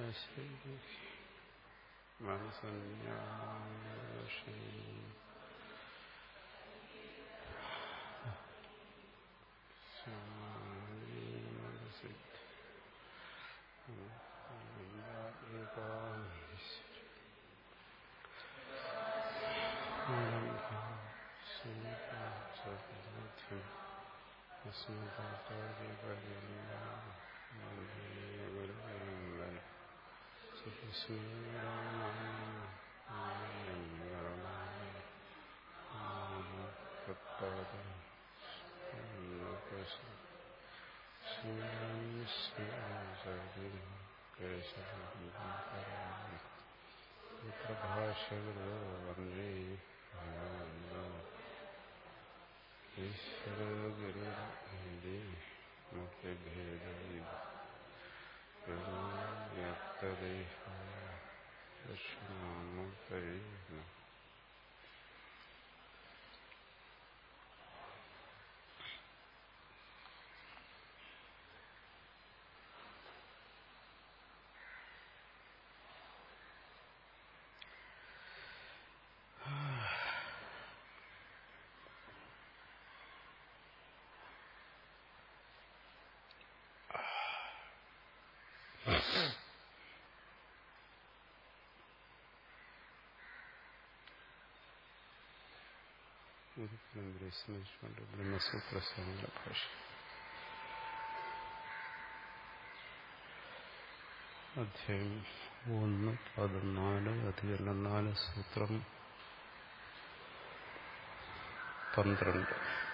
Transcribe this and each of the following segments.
ശരി മനസന്യാസി പ്രഭാഷകരോ വന്ദേ ഈശ്വര ഗുരു മുഖ്യഭേദ വ്യക്തദേഹായ ദക്ഷിണാമൂർത്തയേ നമഃ സ്മരിച്ചുകൊണ്ട് ബ്രഹ്മസൂത്ര സ്വാമിയുടെ ഭാഷ അധ്യായം ഒന്ന് പതിനാല് അധികരണം നാല് സൂത്രം പന്ത്രണ്ട്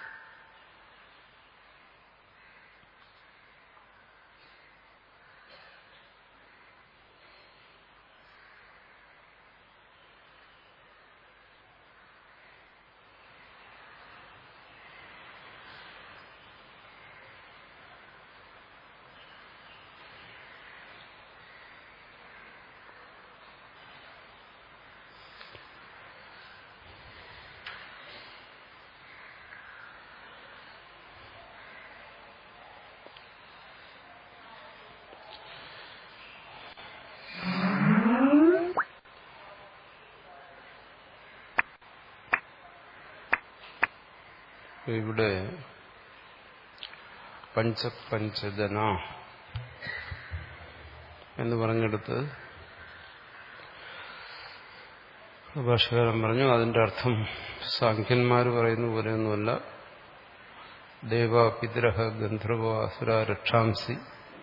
ഇവിടെ പഞ്ചപഞ്ചജന എന്ന് പറഞ്ഞെടുത്ത് ഭാഷകാരൻ പറഞ്ഞു അതിന്റെ അർത്ഥം സാഖ്യന്മാർ പറയുന്ന പോലെയൊന്നുമല്ല ദേവ പിതൃഹ ഗന്ധർവ അസുര രക്ഷാംസി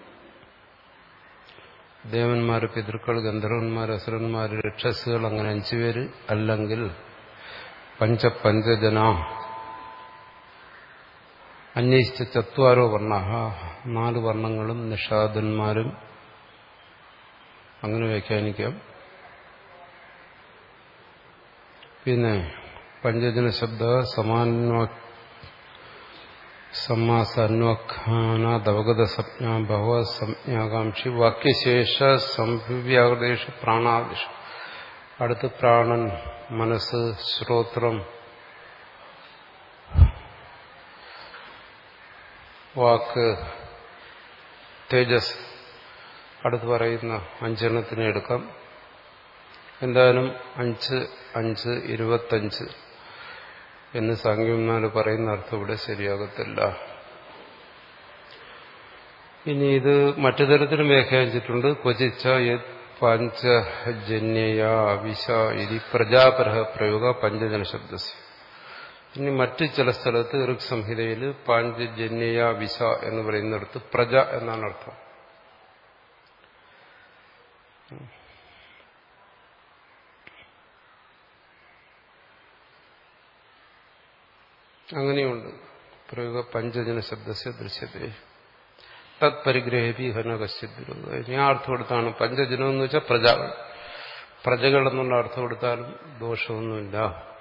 ദേവന്മാർ പിതൃക്കൾ ഗന്ധർവന്മാർ അസുരന്മാർ രക്ഷസുകൾ അങ്ങനെ അഞ്ചുപേര് അല്ലെങ്കിൽ പഞ്ചപഞ്ചജന അന്വേഷിച്ച ചത്വാരോ വർണ്ണ നാല് വർണ്ണങ്ങളും നിഷാദന്മാരും അങ്ങനെ വ്യാഖ്യാനിക്കാം പിന്നെ പഞ്ചജന ശബ്ദ സമാന്വ സമാസന്വഖാനാദവഗത സംജ്ഞ ഭവ സംജ്ഞാകാംക്ഷി വാക്യശേഷ സംഭവ്യാകൃതേഷു പ്രാണാദിഷു അടുത്ത് പ്രാണൻ മനസ്സ് ശ്രോത്രം വാക്ക് തേജസ് അടുത്ത് പറയുന്ന അഞ്ചെണ്ണത്തിനെ എടുക്കാം എന്തായാലും അഞ്ച് അഞ്ച് ഇരുപത്തഞ്ച് എന്ന് സാങ്കേന്മാർ പറയുന്ന അർത്ഥം ഇവിടെ ശരിയാകത്തില്ല ഇനി ഇത് മറ്റു തരത്തിലും വ്യാഖ്യാനിച്ചിട്ടുണ്ട് ക്വചിച്ച യത് പഞ്ചജന്യ വിശ ഇതി പ്രജാപര പ്രയോഗ പഞ്ചജന ശബ്ദസ് ഇനി മറ്റ് ചില സ്ഥലത്ത് ഋഗ് സംഹിതയിൽ പാഞ്ചജന്യ വിശ എന്ന് പറയുന്നിടത്ത് പ്രജ എന്നാണ് അർത്ഥം അങ്ങനെയുണ്ട് പ്രയോഗ പഞ്ചജന ശബ്ദസ്യ ദൃശ്യത്തെ തത് പരിഗ്രഹി ഹന കശ്യത്തിരു ഞാൻ അർത്ഥം കൊടുത്താണ് പഞ്ചജനം എന്ന് വെച്ചാൽ പ്രജകൾ പ്രജകൾ എന്നുള്ള അർത്ഥം കൊടുത്താലും ദോഷമൊന്നുമില്ല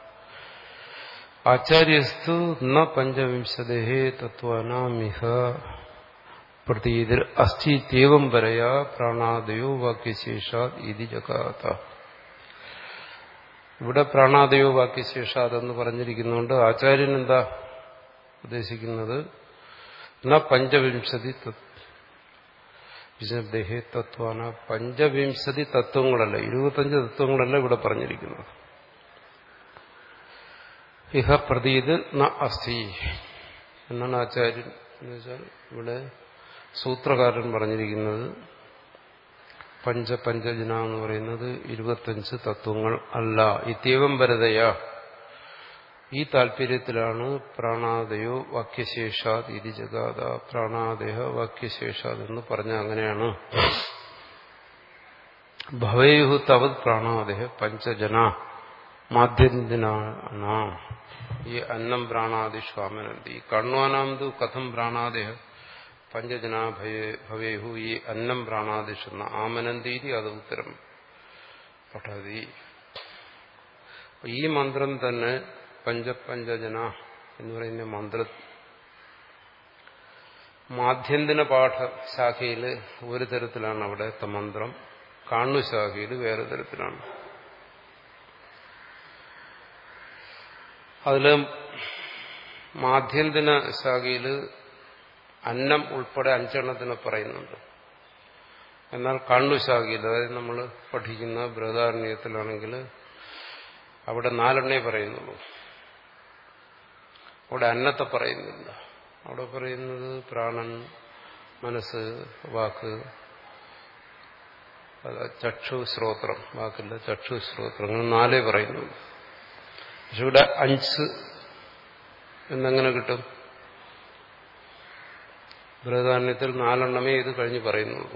ആചാര്യസ്തു ന പഞ്ചവിംശതേ തത്വാനാമിഹ പ്രതീതിർ അസ്ഥിത്യേവം വരയാ പ്രാണാദയോ വാക്യശേഷാത് ഇതി ജഗാത ഇവിടെ പ്രാണാദയോ വാക്യശേഷാത് എന്ന് പറഞ്ഞിരിക്കുന്നുണ്ട് ആചാര്യൻ എന്താ ഉദ്ദേശിക്കുന്നത് ന പഞ്ചവിംശതി വിശബ്ദേഹേ തത്വാന പഞ്ചവിംശതി തത്വങ്ങളല്ല ഇരുപത്തഞ്ച് തത്വങ്ങളല്ല ഇവിടെ പറഞ്ഞിരിക്കുന്നത് ഇഹ പ്രതീത് ന അസ്ഥി എന്നാണ് ആചാര്യൻ എന്ന് വെച്ചാൽ ഇവിടെ സൂത്രകാരൻ പറഞ്ഞിരിക്കുന്നത് പഞ്ച പഞ്ചജന എന്ന് പറയുന്നത് ഇരുപത്തഞ്ച് തത്വങ്ങൾ അല്ല ഇത്യവം വരതയാ ഈ താല്പര്യത്തിലാണ് പ്രാണാദയോ വാക്യശേഷാത് ഇതി ജഗാത പ്രാണാദേഹ വാക്യശേഷാത് എന്ന് പറഞ്ഞ അങ്ങനെയാണ് ഭവേഹു തവത് പ്രാണാദേഹ പഞ്ചജന മാധ്യന്തിനാണ ഈ അന്നം പ്രാണാദിഷു ആമനന്തി കണ്വാനാം കഥം പ്രാണാദേഹ പഞ്ചജനാ ഭവേഹു ഈ അന്നം പ്രാണാദിഷു ആമനന്തീതി അത് ഉത്തരം പഠതി ഈ മന്ത്രം തന്നെ പഞ്ചപഞ്ചജന എന്ന് പറയുന്ന മന്ത്ര മാധ്യന്തിന പാഠ ശാഖയിൽ ഒരു തരത്തിലാണ് അവിടുത്തെ മന്ത്രം കാണു ശാഖയിൽ വേറെ തരത്തിലാണ് അതില് മാധ്യന്തിന ശാഖയിൽ അന്നം ഉൾപ്പെടെ അഞ്ചെണ്ണത്തിനെ പറയുന്നുണ്ട് എന്നാൽ കണ്ണു ശാഖയിൽ അതായത് നമ്മൾ പഠിക്കുന്ന ബൃഹദാരണ്യത്തിലാണെങ്കിൽ അവിടെ നാലെണ്ണേ പറയുന്നുള്ളൂ അവിടെ അന്നത്തെ പറയുന്നില്ല അവിടെ പറയുന്നത് പ്രാണൻ മനസ്സ് വാക്ക് ചക്ഷു ശ്രോത്രം വാക്കില്ല ചക്ഷു ശ്രോത്രം അങ്ങനെ നാലേ പറയുന്നുള്ളൂ പക്ഷെ ഇവിടെ അഞ്ച് എന്നെങ്ങനെ കിട്ടും ബൃഹദാരണ്യത്തിൽ നാലെണ്ണമേ ഇത് കഴിഞ്ഞ് പറയുന്നുള്ളൂ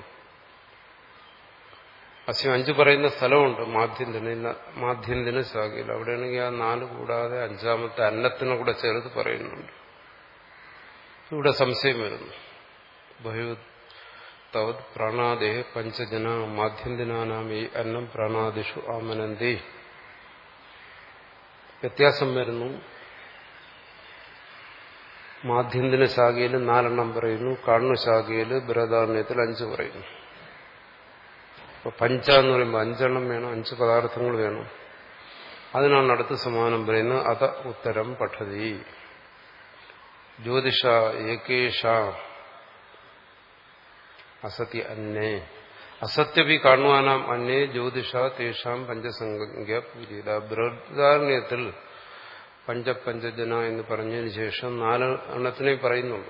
അസ്യം അഞ്ച് പറയുന്ന സ്ഥലമുണ്ട് മാധ്യന്തിന മാധ്യന്തിന ശാഖയിൽ അവിടെയാണെങ്കിൽ ആ നാല് കൂടാതെ അഞ്ചാമത്തെ അന്നത്തിനെ കൂടെ ചേർത്ത് പറയുന്നുണ്ട് ഇവിടെ സംശയം വരുന്നു ബഹു തവത് പ്രാണാദേഹ പഞ്ചജന മാധ്യന്തിനാനാം ഈ അന്നം പ്രാണാദിഷു ആമനന്തി വ്യത്യാസം വരുന്നു മാധ്യന്തിന ശാഖയിൽ നാലെണ്ണം പറയുന്നു കാണു ശാഖയിൽ ബൃഹദാരണ്യത്തിൽ അഞ്ച് പറയുന്നു അപ്പൊ പഞ്ച എന്ന് പറയുമ്പോൾ അഞ്ചെണ്ണം വേണം അഞ്ച് പദാർത്ഥങ്ങൾ വേണം അതിനാണ് അടുത്ത സമാനം പറയുന്നത് അത ഉത്തരം പഠതി ജ്യോതിഷ ഏകേഷ അസത്യ അന്നേ അസത്യപി കാണുവാനാം അന്നേ ജ്യോതിഷ തേഷാം പഞ്ചസംഖ്യ പൂരിത ബൃഹദാരണ്യത്തിൽ പഞ്ചപഞ്ചജന എന്ന് പറഞ്ഞതിന് ശേഷം നാല് എണ്ണത്തിനെ പറയുന്നുള്ളൂ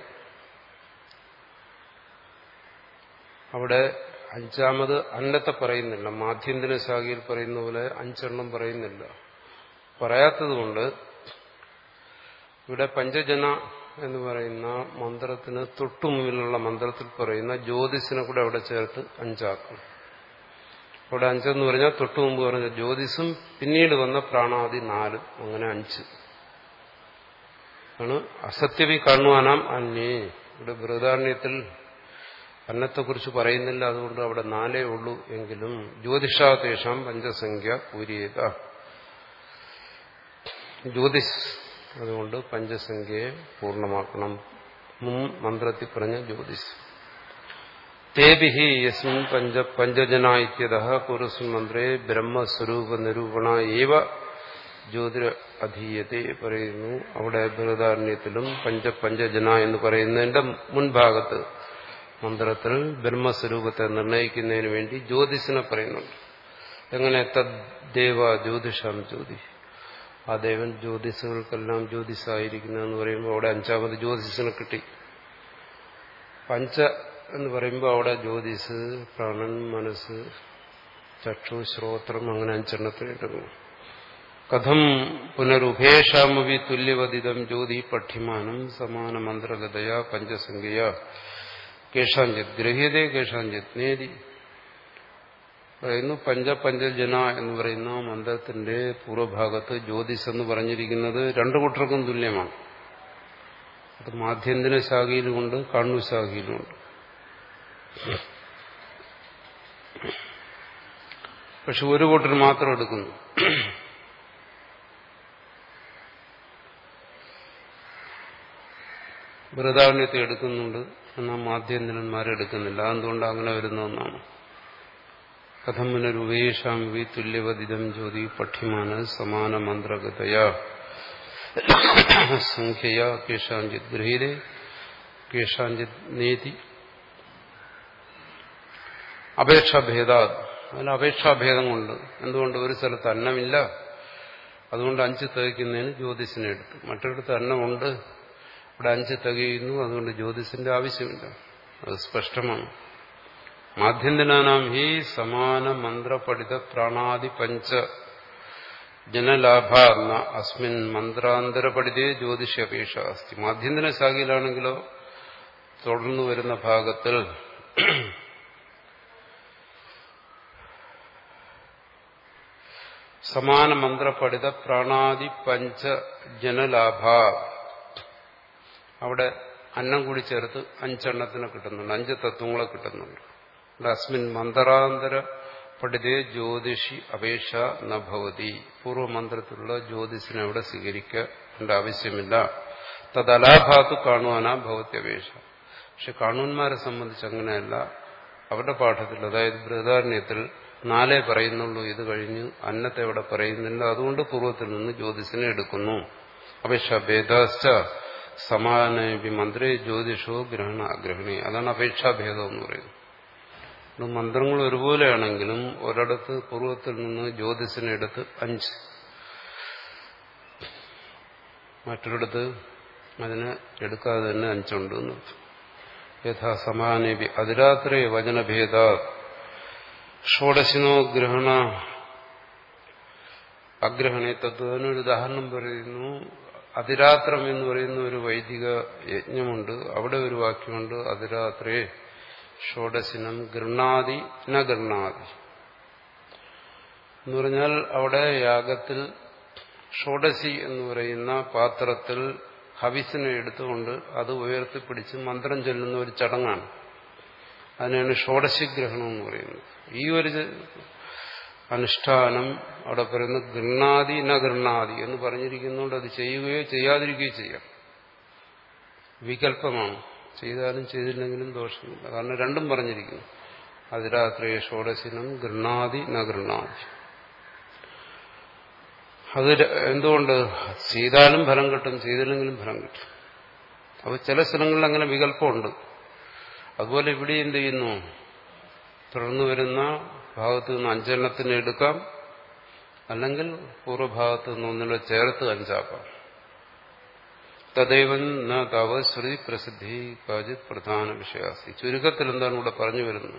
അവിടെ അഞ്ചാമത് അന്നത്തെ പറയുന്നില്ല മാധ്യന്തിന ശാഖയിൽ പറയുന്ന പോലെ അഞ്ചെണ്ണം പറയുന്നില്ല പറയാത്തതുകൊണ്ട് ഇവിടെ പഞ്ചജന എന്ന് പറയുന്ന മന്ത്രത്തിന് തൊട്ടുമുമ്പിലുള്ള മന്ത്രത്തിൽ പറയുന്ന ജ്യോതിസിനെ കൂടെ അവിടെ ചേർത്ത് അഞ്ചാക്കും അവിടെ അഞ്ചെന്ന് പറഞ്ഞാൽ തൊട്ടു മുമ്പ് പറഞ്ഞ ജ്യോതിസും പിന്നീട് വന്ന പ്രാണാദി നാല് അങ്ങനെ അഞ്ച് ആണ് അസത്യവി കാണുവാനാം അന്യേ ഇവിടെ ബൃഹദാരണ്യത്തിൽ അന്നത്തെക്കുറിച്ച് പറയുന്നില്ല അതുകൊണ്ട് അവിടെ നാലേ ഉള്ളൂ എങ്കിലും ജ്യോതിഷാതേഷാം പഞ്ചസംഖ്യ പൂരിയത ജ്യോതിഷ് അതുകൊണ്ട് പഞ്ചസംഖ്യയെ പൂർണ്ണമാക്കണം മുൻ മന്ത്രത്തിൽ പറഞ്ഞ ജ്യോതിഷ് തേബിഹി യസ്മിൻ പഞ്ച പഞ്ചജന ഇത്യത കുറുസ്മിൻ മന്ത്രേ ബ്രഹ്മസ്വരൂപ നിരൂപണ ഏവ ജ്യോതിര അധീയത്തെ പറയുന്നു അവിടെ ബൃഹദാരണ്യത്തിലും പഞ്ചപഞ്ചജന എന്ന് പറയുന്നതിന്റെ മുൻഭാഗത്ത് മന്ത്രത്തിൽ ബ്രഹ്മസ്വരൂപത്തെ നിർണയിക്കുന്നതിന് വേണ്ടി ജ്യോതിസിനെ പറയുന്നുണ്ട് എങ്ങനെ തദ്ദേവ ജ്യോതിഷം ജ്യോതി ആ ദേവൻ ജ്യോതിസുകൾക്കെല്ലാം ജ്യോതിസായിരിക്കുന്നു എന്ന് പറയുമ്പോൾ അവിടെ അഞ്ചാമത് ജ്യോതിസിനെ കിട്ടി പഞ്ച എന്ന് പറയുമ്പോൾ അവിടെ ജ്യോതിസ് പ്രാണൻ മനസ്സ് ചക്ഷു ശ്രോത്രം അങ്ങനെ അഞ്ചെണ്ണത്തിന് എടുക്കുന്നു കഥം പുനരുഭേഷാമവി തുല്യവതിതം ജ്യോതി പഠ്യമാനം സമാന മന്ത്രഗതയാ പഞ്ചസംഖ്യയാ കേഷാഞ്ചിത് ഗ്രഹ്യതേ കേഷാഞ്ചിത് നേതി പറയുന്നു പഞ്ചപഞ്ചജന എന്ന് പറയുന്ന മന്ത്രത്തിന്റെ പൂർവ്വഭാഗത്ത് ജ്യോതിസ് എന്ന് പറഞ്ഞിരിക്കുന്നത് രണ്ടു കൂട്ടർക്കും തുല്യമാണ് അത് മാധ്യന്തിന ശാഖയിലുമുണ്ട് കണ്ണു ശാഖയിലുമുണ്ട് പക്ഷെ ഒരു കൂട്ടർ മാത്രം എടുക്കുന്നു ബൃഹദാരണ്യത്തെ എടുക്കുന്നുണ്ട് എന്നാൽ മാധ്യന്തിനന്മാരെ എടുക്കുന്നില്ല അതെന്തുകൊണ്ട് അങ്ങനെ വരുന്ന ഒന്നാണ് കഥം പുനരുപേഷാം വി തുല്യവതിതം ജ്യോതി പഠ്യമാന സമാന മന്ത്രഗതയാ സംഖ്യയാ കേഷാഞ്ചിത് ഗൃഹീരെ കേഷാഞ്ചിത് നേതി അപേക്ഷാഭേദ അതിന് അപേക്ഷാഭേദം കൊണ്ട് എന്തുകൊണ്ട് ഒരു സ്ഥലത്ത് അന്നമില്ല അതുകൊണ്ട് അഞ്ച് തികയ്ക്കുന്നതിന് ജ്യോതിസിനെ എടുത്തു മറ്റൊരിടത്ത് അന്നമുണ്ട് ഇവിടെ അഞ്ച് തികയുന്നു അതുകൊണ്ട് ജ്യോതിസിന്റെ ആവശ്യമില്ല അത് സ്പഷ്ടമാണ് മാധ്യന്തനാനാം ഹി സമാന മന്ത്രപഠിത പ്രാണാദി പഞ്ച ജനലാഭ അസ്മിൻ മന്ത്രാന്തരപഠിതേ ജ്യോതിഷ അപേക്ഷ അസ്തി മാധ്യന്തന ശാഖയിലാണെങ്കിലോ തുടർന്നു വരുന്ന ഭാഗത്തിൽ സമാന മന്ത്രപഠിത പ്രാണാദി പഞ്ച ജനലാഭ അവിടെ അന്നം കൂടി ചേർത്ത് അഞ്ചെണ്ണത്തിന് കിട്ടുന്നുണ്ട് അഞ്ച് തത്വങ്ങളെ കിട്ടുന്നുണ്ട് ഇവിടെ അസ്മിൻ മന്ത്രാന്തര പഠിതേ ജ്യോതിഷി അപേക്ഷ നഭവതി പൂർവ്വമന്ത്രത്തിലുള്ള ജ്യോതിഷിനെ അവിടെ സ്വീകരിക്കേണ്ട ആവശ്യമില്ല തദലാഭാത്ത് കാണുവാനാ ഭവത്തി അപേക്ഷ പക്ഷെ കാണുവന്മാരെ സംബന്ധിച്ച് അങ്ങനെയല്ല അവരുടെ പാഠത്തിൽ അതായത് ബൃഹദാരണ്യത്തിൽ നാലേ പറയുന്നുള്ളൂ ഇത് കഴിഞ്ഞ് അന്നത്തെ അവിടെ പറയുന്നില്ല അതുകൊണ്ട് പൂർവ്വത്തിൽ നിന്ന് ജ്യോതിസിനെ എടുക്കുന്നു അപേക്ഷ ഭേദാശ്ച സമാന മന്ത്രേ ജ്യോതിഷോ ഗ്രഹണ അഗ്രഹണി അതാണ് അപേക്ഷാഭേദം എന്ന് പറയുന്നത് മന്ത്രങ്ങൾ ഒരുപോലെയാണെങ്കിലും ഒരിടത്ത് പൂർവ്വത്തിൽ നിന്ന് ജ്യോതിസിനെ എടുത്ത് അഞ്ച് മറ്റൊരിടത്ത് അതിനെ എടുക്കാതെ തന്നെ അഞ്ചുണ്ട് എന്നർത്ഥം യഥാ സമാനേപി അതിരാത്രേ വചനഭേദ ഷോഡശിനോ ഗ്രഹണ അഗ്രഹണേ തത്വത്തിനൊരു ഉദാഹരണം പറയുന്നു അതിരാത്രം എന്ന് പറയുന്ന ഒരു വൈദിക യജ്ഞമുണ്ട് അവിടെ ഒരു വാക്യമുണ്ട് അതിരാത്രേ ഷോഡശിനം ഗൃണാതി ന ഗൃണാതി എന്ന് പറഞ്ഞാൽ അവിടെ യാഗത്തിൽ ഷോഡശി എന്ന് പറയുന്ന പാത്രത്തിൽ ഹവിസിനെ എടുത്തുകൊണ്ട് അത് ഉയർത്തിപ്പിടിച്ച് മന്ത്രം ചൊല്ലുന്ന ഒരു ചടങ്ങാണ് അതിനാണ് ഷോഡശിഗ്രഹണം എന്ന് പറയുന്നത് ഈ ഒരു അനുഷ്ഠാനം അവിടെ പറയുന്ന ഗൃണാതി ന ഗൃണാതി എന്ന് പറഞ്ഞിരിക്കുന്നതുകൊണ്ട് അത് ചെയ്യുകയോ ചെയ്യാതിരിക്കുകയോ ചെയ്യാം വികല്പമാണ് ചെയ്താലും ചെയ്തില്ലെങ്കിലും ദോഷമില്ല കാരണം രണ്ടും പറഞ്ഞിരിക്കുന്നു അതിരാത്രി ഷോഡശിനം ഗൃണാതി ന ഗൃണാതി അത് എന്തുകൊണ്ട് ചെയ്താലും ഫലം കിട്ടും ചെയ്തില്ലെങ്കിലും ഫലം കിട്ടും അപ്പോൾ ചില സ്ഥലങ്ങളിൽ അങ്ങനെ വികല്പമുണ്ട് അതുപോലെ ഇവിടെ എന്ത് ചെയ്യുന്നു തുടർന്നു വരുന്ന ഭാഗത്തു നിന്ന് അഞ്ചെണ്ണത്തിന് എടുക്കാം അല്ലെങ്കിൽ പൂർവ്വഭാഗത്തു നിന്ന് ഒന്നിനെ ചേർത്ത് അഞ്ചാക്കാം തദൈവൻ ന താവ ശ്രുതി പ്രസിദ്ധി കാജിത് പ്രധാന വിഷയാസി ചുരുക്കത്തിൽ എന്താണ് ഇവിടെ പറഞ്ഞു വരുന്നത്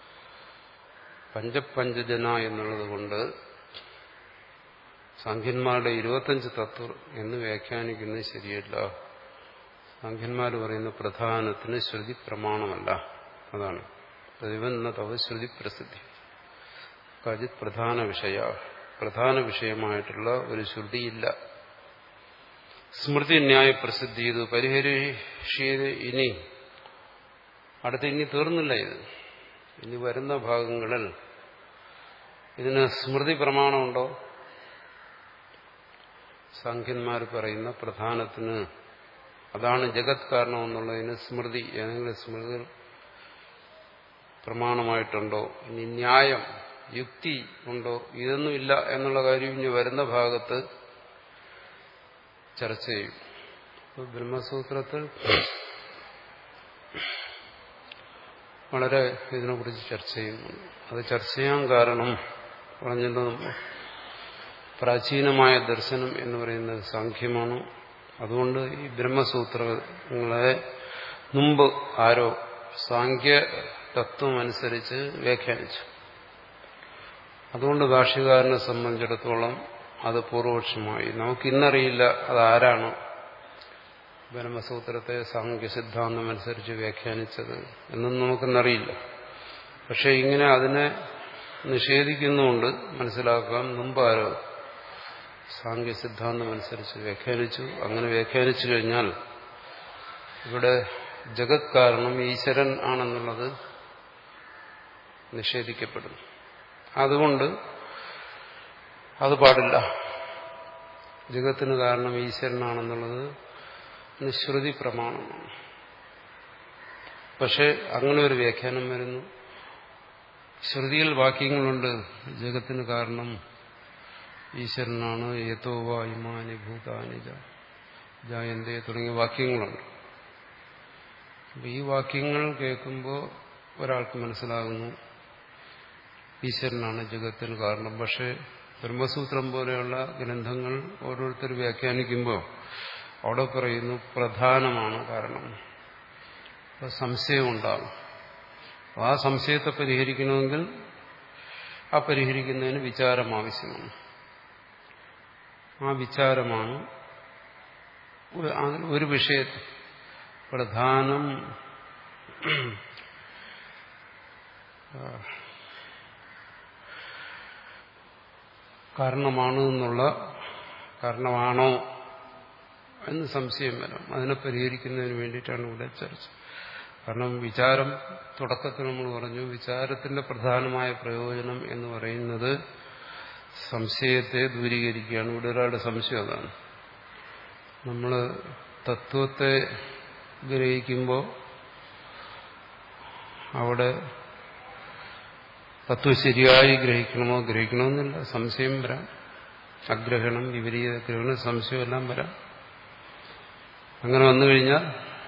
പഞ്ചപഞ്ചജന എന്നുള്ളത് കൊണ്ട് സാഖ്യന്മാരുടെ ഇരുപത്തഞ്ച് തത്വം എന്ന് വ്യാഖ്യാനിക്കുന്നത് ശരിയല്ല സാഖ്യന്മാർ പറയുന്ന പ്രധാനത്തിന് ശ്രുതി പ്രമാണമല്ല അതാണ് പ്രതിബന്ധ തവ ശ്രുതി പ്രസിദ്ധി കാജിത് പ്രധാന വിഷയ പ്രധാന വിഷയമായിട്ടുള്ള ഒരു ശ്രുതിയില്ല സ്മൃതി ന്യായ പ്രസിദ്ധി ഇത് പരിഹരിഷിയത് ഇനി അടുത്ത് ഇനി തീർന്നില്ല ഇത് ഇനി വരുന്ന ഭാഗങ്ങളിൽ ഇതിന് സ്മൃതി പ്രമാണമുണ്ടോ സാഖ്യന്മാർ പറയുന്ന പ്രധാനത്തിന് അതാണ് ജഗത് കാരണം എന്നുള്ളതിന് സ്മൃതി ഏതെങ്കിലും സ്മൃതികൾ പ്രമാണമായിട്ടുണ്ടോ ഇനി ന്യായം യുക്തി ഉണ്ടോ ഇതൊന്നുമില്ല എന്നുള്ള കാര്യം ഇനി വരുന്ന ഭാഗത്ത് ചർച്ച ചെയ്യും ബ്രഹ്മസൂത്രത്തിൽ വളരെ ഇതിനെക്കുറിച്ച് ചർച്ച ചെയ്യുന്നുണ്ട് അത് ചർച്ച ചെയ്യാൻ കാരണം പറഞ്ഞല്ലോ പ്രാചീനമായ ദർശനം എന്ന് പറയുന്നത് സാഖ്യമാണ് അതുകൊണ്ട് ഈ ബ്രഹ്മസൂത്രങ്ങളെ മുമ്പ് ആരോ സാഖ്യ തത്വം അനുസരിച്ച് വ്യാഖ്യാനിച്ചു അതുകൊണ്ട് ഭാഷ്യകാരനെ സംബന്ധിച്ചിടത്തോളം അത് പൂർവപക്ഷമായി നമുക്കിന്നറിയില്ല അതാരാണ് ബ്രഹ്മസൂത്രത്തെ സാങ്കേതിക സിദ്ധാന്തം അനുസരിച്ച് വ്യാഖ്യാനിച്ചത് എന്നൊന്നും നമുക്കിന്നറിയില്ല പക്ഷെ ഇങ്ങനെ അതിനെ നിഷേധിക്കുന്നുകൊണ്ട് മനസ്സിലാക്കാം മുമ്പാരോ സാങ്കേതിക സിദ്ധാന്തം അനുസരിച്ച് വ്യാഖ്യാനിച്ചു അങ്ങനെ വ്യാഖ്യാനിച്ചു കഴിഞ്ഞാൽ ഇവിടെ ജഗത് കാരണം ഈശ്വരൻ ആണെന്നുള്ളത് നിഷേധിക്കപ്പെടുന്നു അതുകൊണ്ട് അത് പാടില്ല ജഗത്തിന് കാരണം ഈശ്വരനാണെന്നുള്ളത് നിശ്രുതി പ്രമാണമാണ് പക്ഷെ അങ്ങനെ ഒരു വ്യാഖ്യാനം വരുന്നു ശ്രുതിയിൽ വാക്യങ്ങളുണ്ട് ജഗത്തിന് കാരണം ഈശ്വരനാണ് യഥോവ ഇമാനി ഭൂതാനി ജായന്തേ തുടങ്ങിയ വാക്യങ്ങളുണ്ട് അപ്പൊ ഈ വാക്യങ്ങൾ കേൾക്കുമ്പോൾ ഒരാൾക്ക് മനസ്സിലാകുന്നു ഈശ്വരനാണ് ജഗത്തിന് കാരണം പക്ഷേ ബ്രഹ്മസൂത്രം പോലെയുള്ള ഗ്രന്ഥങ്ങൾ ഓരോരുത്തർ വ്യാഖ്യാനിക്കുമ്പോൾ അവിടെ പറയുന്നു പ്രധാനമാണ് കാരണം അപ്പോൾ സംശയം ഉണ്ടാകും ആ സംശയത്തെ പരിഹരിക്കണമെങ്കിൽ ആ പരിഹരിക്കുന്നതിന് വിചാരം ആവശ്യമാണ് ആ വിചാരമാണ് ഒരു വിഷയത്തിൽ പ്രധാനം കാരണമാണ് എന്നുള്ള കാരണമാണോ എന്ന് സംശയം വരാം അതിനെ പരിഹരിക്കുന്നതിന് വേണ്ടിയിട്ടാണ് ഇവിടെ ചർച്ച കാരണം വിചാരം തുടക്കത്തിൽ നമ്മൾ പറഞ്ഞു വിചാരത്തിന്റെ പ്രധാനമായ പ്രയോജനം എന്ന് പറയുന്നത് സംശയത്തെ ദൂരീകരിക്കുകയാണ് ഇവിടെ ഒരാളുടെ സംശയം അതാണ് നമ്മൾ തത്വത്തെ ഗ്രഹിക്കുമ്പോൾ അവിടെ തത്വം ശരിയായി ഗ്രഹിക്കണമോ ഗ്രഹിക്കണമെന്നില്ല സംശയം വരാം അഗ്രഹണം വിപരീത ഗ്രഹണം സംശയമെല്ലാം വരാം അങ്ങനെ വന്നു കഴിഞ്ഞാൽ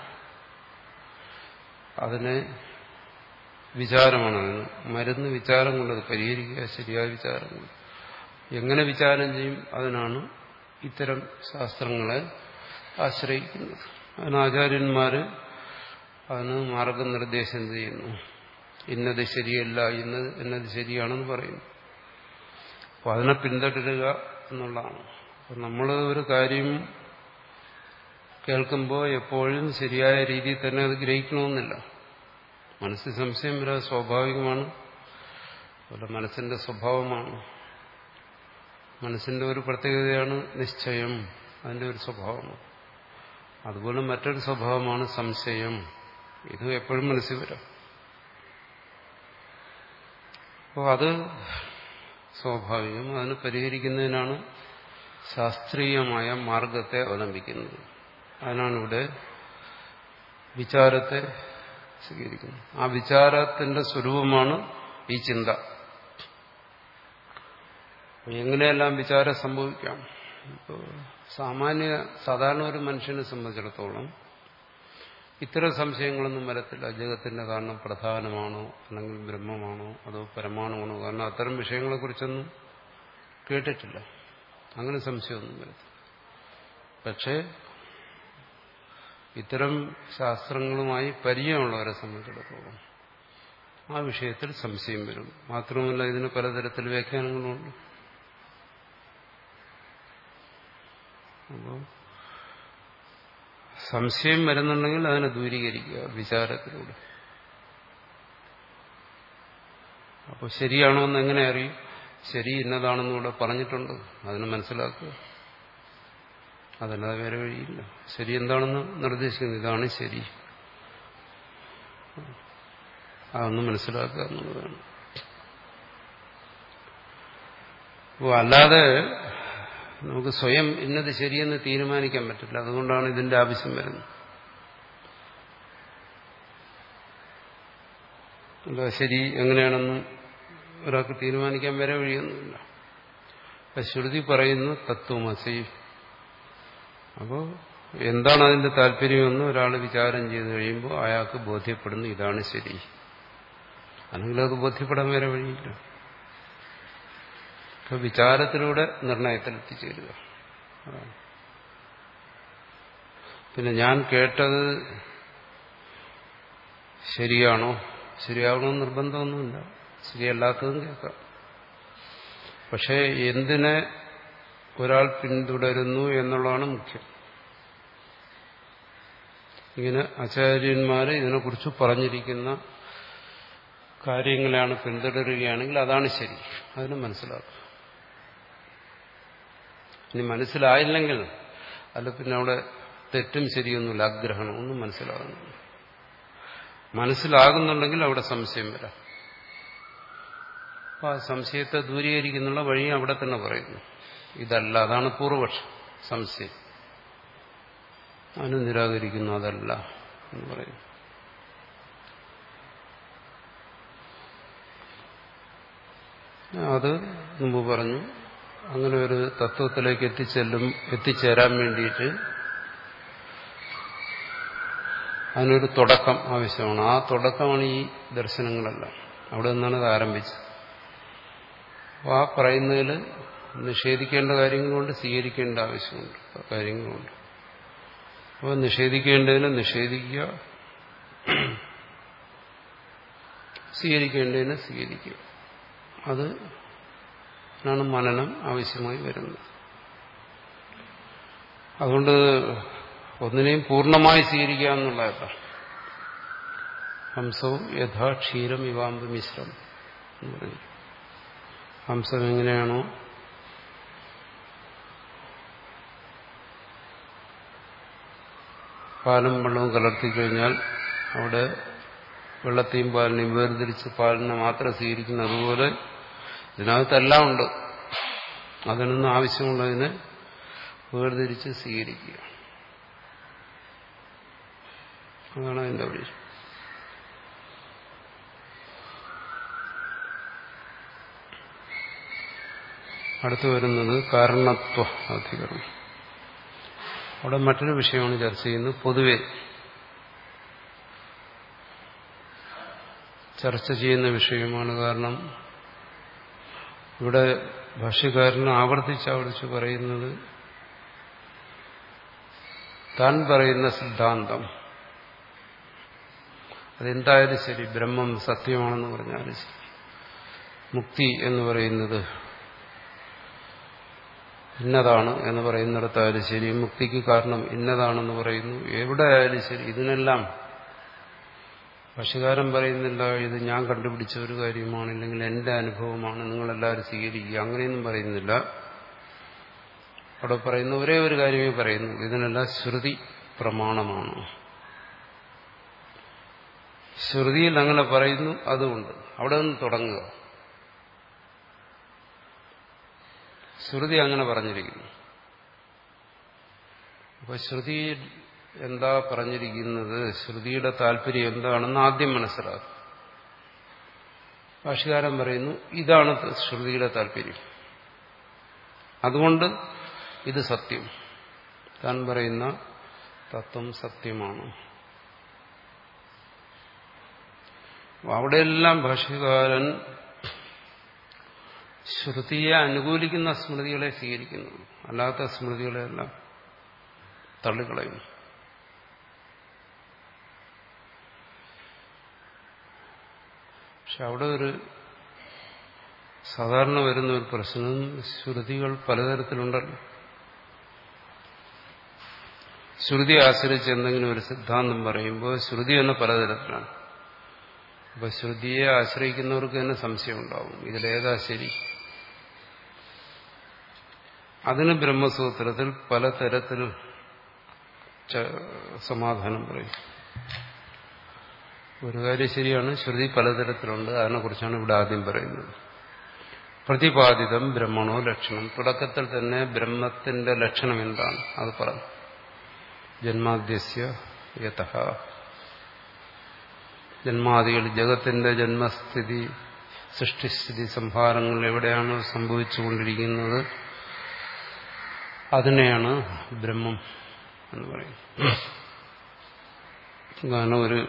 അതിനെ വിചാരമാണ് അതിന് മരുന്ന് വിചാരം കൊണ്ടത് പരിഹരിക്കുക ശരിയായ വിചാരം കൊണ്ട് എങ്ങനെ വിചാരം ചെയ്യും അതിനാണ് ഇത്തരം ശാസ്ത്രങ്ങളെ ആശ്രയിക്കുന്നത് അതിന് ആചാര്യന്മാര് അതിന് മാർഗനിർദ്ദേശം ചെയ്യുന്നു ഇന്നത് ശരിയല്ല ഇന്നത് എന്നത് ശരിയാണെന്ന് പറയുന്നു അപ്പോൾ അതിനെ പിന്തുടരുക എന്നുള്ളതാണ് അപ്പം നമ്മൾ ഒരു കാര്യം കേൾക്കുമ്പോൾ എപ്പോഴും ശരിയായ രീതിയിൽ തന്നെ അത് ഗ്രഹിക്കണമെന്നില്ല മനസ്സിൽ സംശയം വരാൻ സ്വാഭാവികമാണ് അതുപോലെ മനസ്സിന്റെ സ്വഭാവമാണ് മനസ്സിന്റെ ഒരു പ്രത്യേകതയാണ് നിശ്ചയം അതിന്റെ ഒരു സ്വഭാവമാണ് അതുപോലെ മറ്റൊരു സ്വഭാവമാണ് സംശയം ഇത് എപ്പോഴും മനസ്സിൽ വരാം അപ്പോൾ അത് സ്വാഭാവികം അതിന് പരിഹരിക്കുന്നതിനാണ് ശാസ്ത്രീയമായ മാർഗത്തെ അവലംബിക്കുന്നത് അതിനാണ് ഇവിടെ വിചാരത്തെ സ്വീകരിക്കുന്നത് ആ വിചാരത്തിന്റെ സ്വരൂപമാണ് ഈ ചിന്ത എങ്ങനെയെല്ലാം വിചാരം സംഭവിക്കാം ഇപ്പോൾ സാമാന്യ സാധാരണ ഒരു മനുഷ്യനെ സംബന്ധിച്ചിടത്തോളം ഇത്തരം സംശയങ്ങളൊന്നും വരത്തില്ല ജഗത്തിന്റെ കാരണം പ്രധാനമാണോ അല്ലെങ്കിൽ ബ്രഹ്മമാണോ അതോ പരമാണുമാണോ കാരണം അത്തരം വിഷയങ്ങളെക്കുറിച്ചൊന്നും കേട്ടിട്ടില്ല അങ്ങനെ സംശയമൊന്നും വരത്തില്ല പക്ഷേ ഇത്തരം ശാസ്ത്രങ്ങളുമായി പരിചയമുള്ളവരെ സംബന്ധിച്ചിടത്തോളം ആ വിഷയത്തിൽ സംശയം വരും മാത്രമല്ല ഇതിന് പലതരത്തിൽ വ്യാഖ്യാനങ്ങളുണ്ട് അപ്പോൾ സംശയം വരുന്നുണ്ടെങ്കിൽ അതിനെ ദൂരീകരിക്കുക വിചാരത്തിലൂടെ അപ്പോൾ ശരിയാണോ എന്ന് എങ്ങനെ അറിയും ശരി ഇന്നതാണെന്ന് ഇവിടെ പറഞ്ഞിട്ടുണ്ട് അതിന് മനസ്സിലാക്കുക അതല്ലാതെ വേറെ വഴിയില്ല ശരി എന്താണെന്ന് നിർദ്ദേശിക്കുന്നത് ഇതാണ് ശരി അതൊന്ന് മനസ്സിലാക്കുക എന്നുള്ളതാണ് അപ്പോൾ അല്ലാതെ നമുക്ക് സ്വയം ഇന്നത് ശരിയെന്ന് തീരുമാനിക്കാൻ പറ്റില്ല അതുകൊണ്ടാണ് ഇതിന്റെ ആവശ്യം വരുന്നത് എന്താ ശരി എങ്ങനെയാണെന്ന് ഒരാൾക്ക് തീരുമാനിക്കാൻ വരെ വഴിയൊന്നുമില്ല അപ്പൊ ശ്രുതി പറയുന്നു തത്വമസി അപ്പോൾ എന്താണ് അതിന്റെ താല്പര്യമെന്ന് ഒരാൾ വിചാരം ചെയ്തു കഴിയുമ്പോൾ അയാൾക്ക് ബോധ്യപ്പെടുന്നു ഇതാണ് ശരി അല്ലെങ്കിൽ അത് ബോധ്യപ്പെടാൻ വരെ വഴിയില്ല അപ്പൊ വിചാരത്തിലൂടെ നിർണയത്തിൽ എത്തിച്ചേരുക പിന്നെ ഞാൻ കേട്ടത് ശരിയാണോ ശരിയാവണമെന്ന് നിർബന്ധമൊന്നുമില്ല ശരിയല്ലാത്തതും കേൾക്കാം പക്ഷേ എന്തിനെ ഒരാൾ പിന്തുടരുന്നു എന്നുള്ളതാണ് മുഖ്യം ഇങ്ങനെ ആചാര്യന്മാർ ഇതിനെക്കുറിച്ച് പറഞ്ഞിരിക്കുന്ന കാര്യങ്ങളാണ് പിന്തുടരുകയാണെങ്കിൽ അതാണ് ശരി അതിന് മനസ്സിലാക്കുക ഇനി മനസ്സിലായില്ലെങ്കിൽ അല്ല പിന്നെ അവിടെ തെറ്റും ശരിയൊന്നുമില്ല ആഗ്രഹണം ഒന്നും മനസ്സിലാകുന്നില്ല മനസ്സിലാകുന്നുണ്ടെങ്കിൽ അവിടെ സംശയം വരാം അപ്പൊ ആ സംശയത്തെ ദൂരീകരിക്കുന്നുള്ള വഴി അവിടെ തന്നെ പറയുന്നു ഇതല്ല അതാണ് പൂർവപക്ഷം സംശയം അതിന് നിരാകരിക്കുന്നു അതല്ല എന്ന് പറയുന്നു അത് മുമ്പ് പറഞ്ഞു അങ്ങനെ ഒരു തത്വത്തിലേക്ക് എത്തിച്ചെല്ലും എത്തിച്ചേരാൻ വേണ്ടിയിട്ട് അതിനൊരു തുടക്കം ആവശ്യമാണ് ആ തുടക്കമാണ് ഈ ദർശനങ്ങളെല്ലാം അവിടെ നിന്നാണ് അത് ആരംഭിച്ചത് അപ്പോൾ ആ പറയുന്നതിൽ നിഷേധിക്കേണ്ട കാര്യങ്ങളുണ്ട് സ്വീകരിക്കേണ്ട ആവശ്യമുണ്ട് കാര്യങ്ങളുണ്ട് അപ്പോൾ നിഷേധിക്കേണ്ടതിന് നിഷേധിക്കുക സ്വീകരിക്കേണ്ടതിന് സ്വീകരിക്കുക അത് ആണ് മനനം ആവശ്യമായി വരുന്നത് അതുകൊണ്ട് ഒന്നിനെയും പൂർണ്ണമായി സ്വീകരിക്കുക എന്നുള്ളതല്ല ഹംസവും യഥാ ക്ഷീരം ഇവാമ്പ് മിശ്രം എന്ന് പറയും ഹംസം എങ്ങനെയാണോ പാലും വെള്ളവും കലർത്തിക്കഴിഞ്ഞാൽ അവിടെ വെള്ളത്തെയും പാലിനെയും വേർതിരിച്ച് പാലിനെ മാത്രം സ്വീകരിക്കുന്ന അതുപോലെ ഇതിനകത്തെല്ലാം ഉണ്ട് അതിനൊന്നും ആവശ്യമുള്ളതിനെ വേർതിരിച്ച് സ്വീകരിക്കുക അതാണ് അതിൻ്റെ വഴി അടുത്തു വരുന്നത് കാരണത്വ അധികരണം അവിടെ മറ്റൊരു വിഷയമാണ് ചർച്ച ചെയ്യുന്നത് പൊതുവെ ചർച്ച ചെയ്യുന്ന വിഷയമാണ് കാരണം ഇവിടെ ഭാഷ്യക്കാരന് ആവർത്തിച്ച് ആവർത്തിച്ച് പറയുന്നത് താൻ പറയുന്ന സിദ്ധാന്തം അതെന്തായാലും ശരി ബ്രഹ്മം സത്യമാണെന്ന് പറഞ്ഞാലും ശരി മുക്തി എന്ന് പറയുന്നത് ഇന്നതാണ് എന്ന് പറയുന്നിടത്തായാലും ശരി മുക്തിക്ക് കാരണം ഇന്നതാണെന്ന് പറയുന്നു എവിടെ ആയാലും ശരി ഇതിനെല്ലാം ഭക്ഷ്യകാരൻ പറയുന്നില്ല ഇത് ഞാൻ കണ്ടുപിടിച്ച ഒരു കാര്യമാണ് അല്ലെങ്കിൽ എന്റെ അനുഭവമാണ് നിങ്ങളെല്ലാവരും സ്വീകരിക്കുക അങ്ങനെയൊന്നും പറയുന്നില്ല അവിടെ പറയുന്ന ഒരേ ഒരു കാര്യമേ പറയുന്നു ഇതിനെല്ലാം ശ്രുതി പ്രമാണമാണ് ശ്രുതിയിൽ അങ്ങനെ പറയുന്നു അതുകൊണ്ട് അവിടെ നിന്ന് തുടങ്ങുക ശ്രുതി അങ്ങനെ പറഞ്ഞിരിക്കുന്നു അപ്പൊ ശ്രുതി എന്താ പറഞ്ഞിരിക്കുന്നത് ശ്രുതിയുടെ താല്പര്യം എന്താണെന്ന് ആദ്യം മനസ്സിലാക്കും ഭാഷകാരൻ പറയുന്നു ഇതാണ് ശ്രുതിയുടെ താല്പര്യം അതുകൊണ്ട് ഇത് സത്യം താൻ പറയുന്ന തത്വം സത്യമാണ് അവിടെയെല്ലാം ഭാഷകാരൻ ശ്രുതിയെ അനുകൂലിക്കുന്ന സ്മൃതികളെ സ്വീകരിക്കുന്നു അല്ലാത്ത സ്മൃതികളെല്ലാം തള്ളിക്കളയുന്നു പക്ഷെ അവിടെ ഒരു സാധാരണ വരുന്ന ഒരു പ്രശ്നം ശ്രുതികൾ പലതരത്തിലുണ്ടല്ലോ ശ്രുതി ആശ്രയിച്ച് എന്തെങ്കിലും ഒരു സിദ്ധാന്തം പറയുമ്പോൾ ശ്രുതി തന്നെ പലതരത്തിലാണ് അപ്പൊ ശ്രുതിയെ ആശ്രയിക്കുന്നവർക്ക് തന്നെ സംശയം ഉണ്ടാവും ഇതിലേതാ ശരി അതിന് ബ്രഹ്മസൂത്രത്തിൽ പലതരത്തിൽ സമാധാനം പറയും ഒരു കാര്യം ശരിയാണ് ശ്രുതി പലതരത്തിലുണ്ട് അതിനെക്കുറിച്ചാണ് ഇവിടെ ആദ്യം പറയുന്നത് പ്രതിപാദിതം ബ്രഹ്മണോ ലക്ഷണം തുടക്കത്തിൽ തന്നെ ബ്രഹ്മത്തിന്റെ ലക്ഷണം എന്താണ് അത് പറഞ്ഞു ജന്മാദ്യസ്യ യഥ ജന്മാദികൾ ജഗത്തിന്റെ ജന്മസ്ഥിതി സൃഷ്ടിസ്ഥിതി സംഹാരങ്ങൾ എവിടെയാണ് സംഭവിച്ചുകൊണ്ടിരിക്കുന്നത് അതിനെയാണ് ബ്രഹ്മം എന്ന് പറയുന്നത് കാരണം ഒരു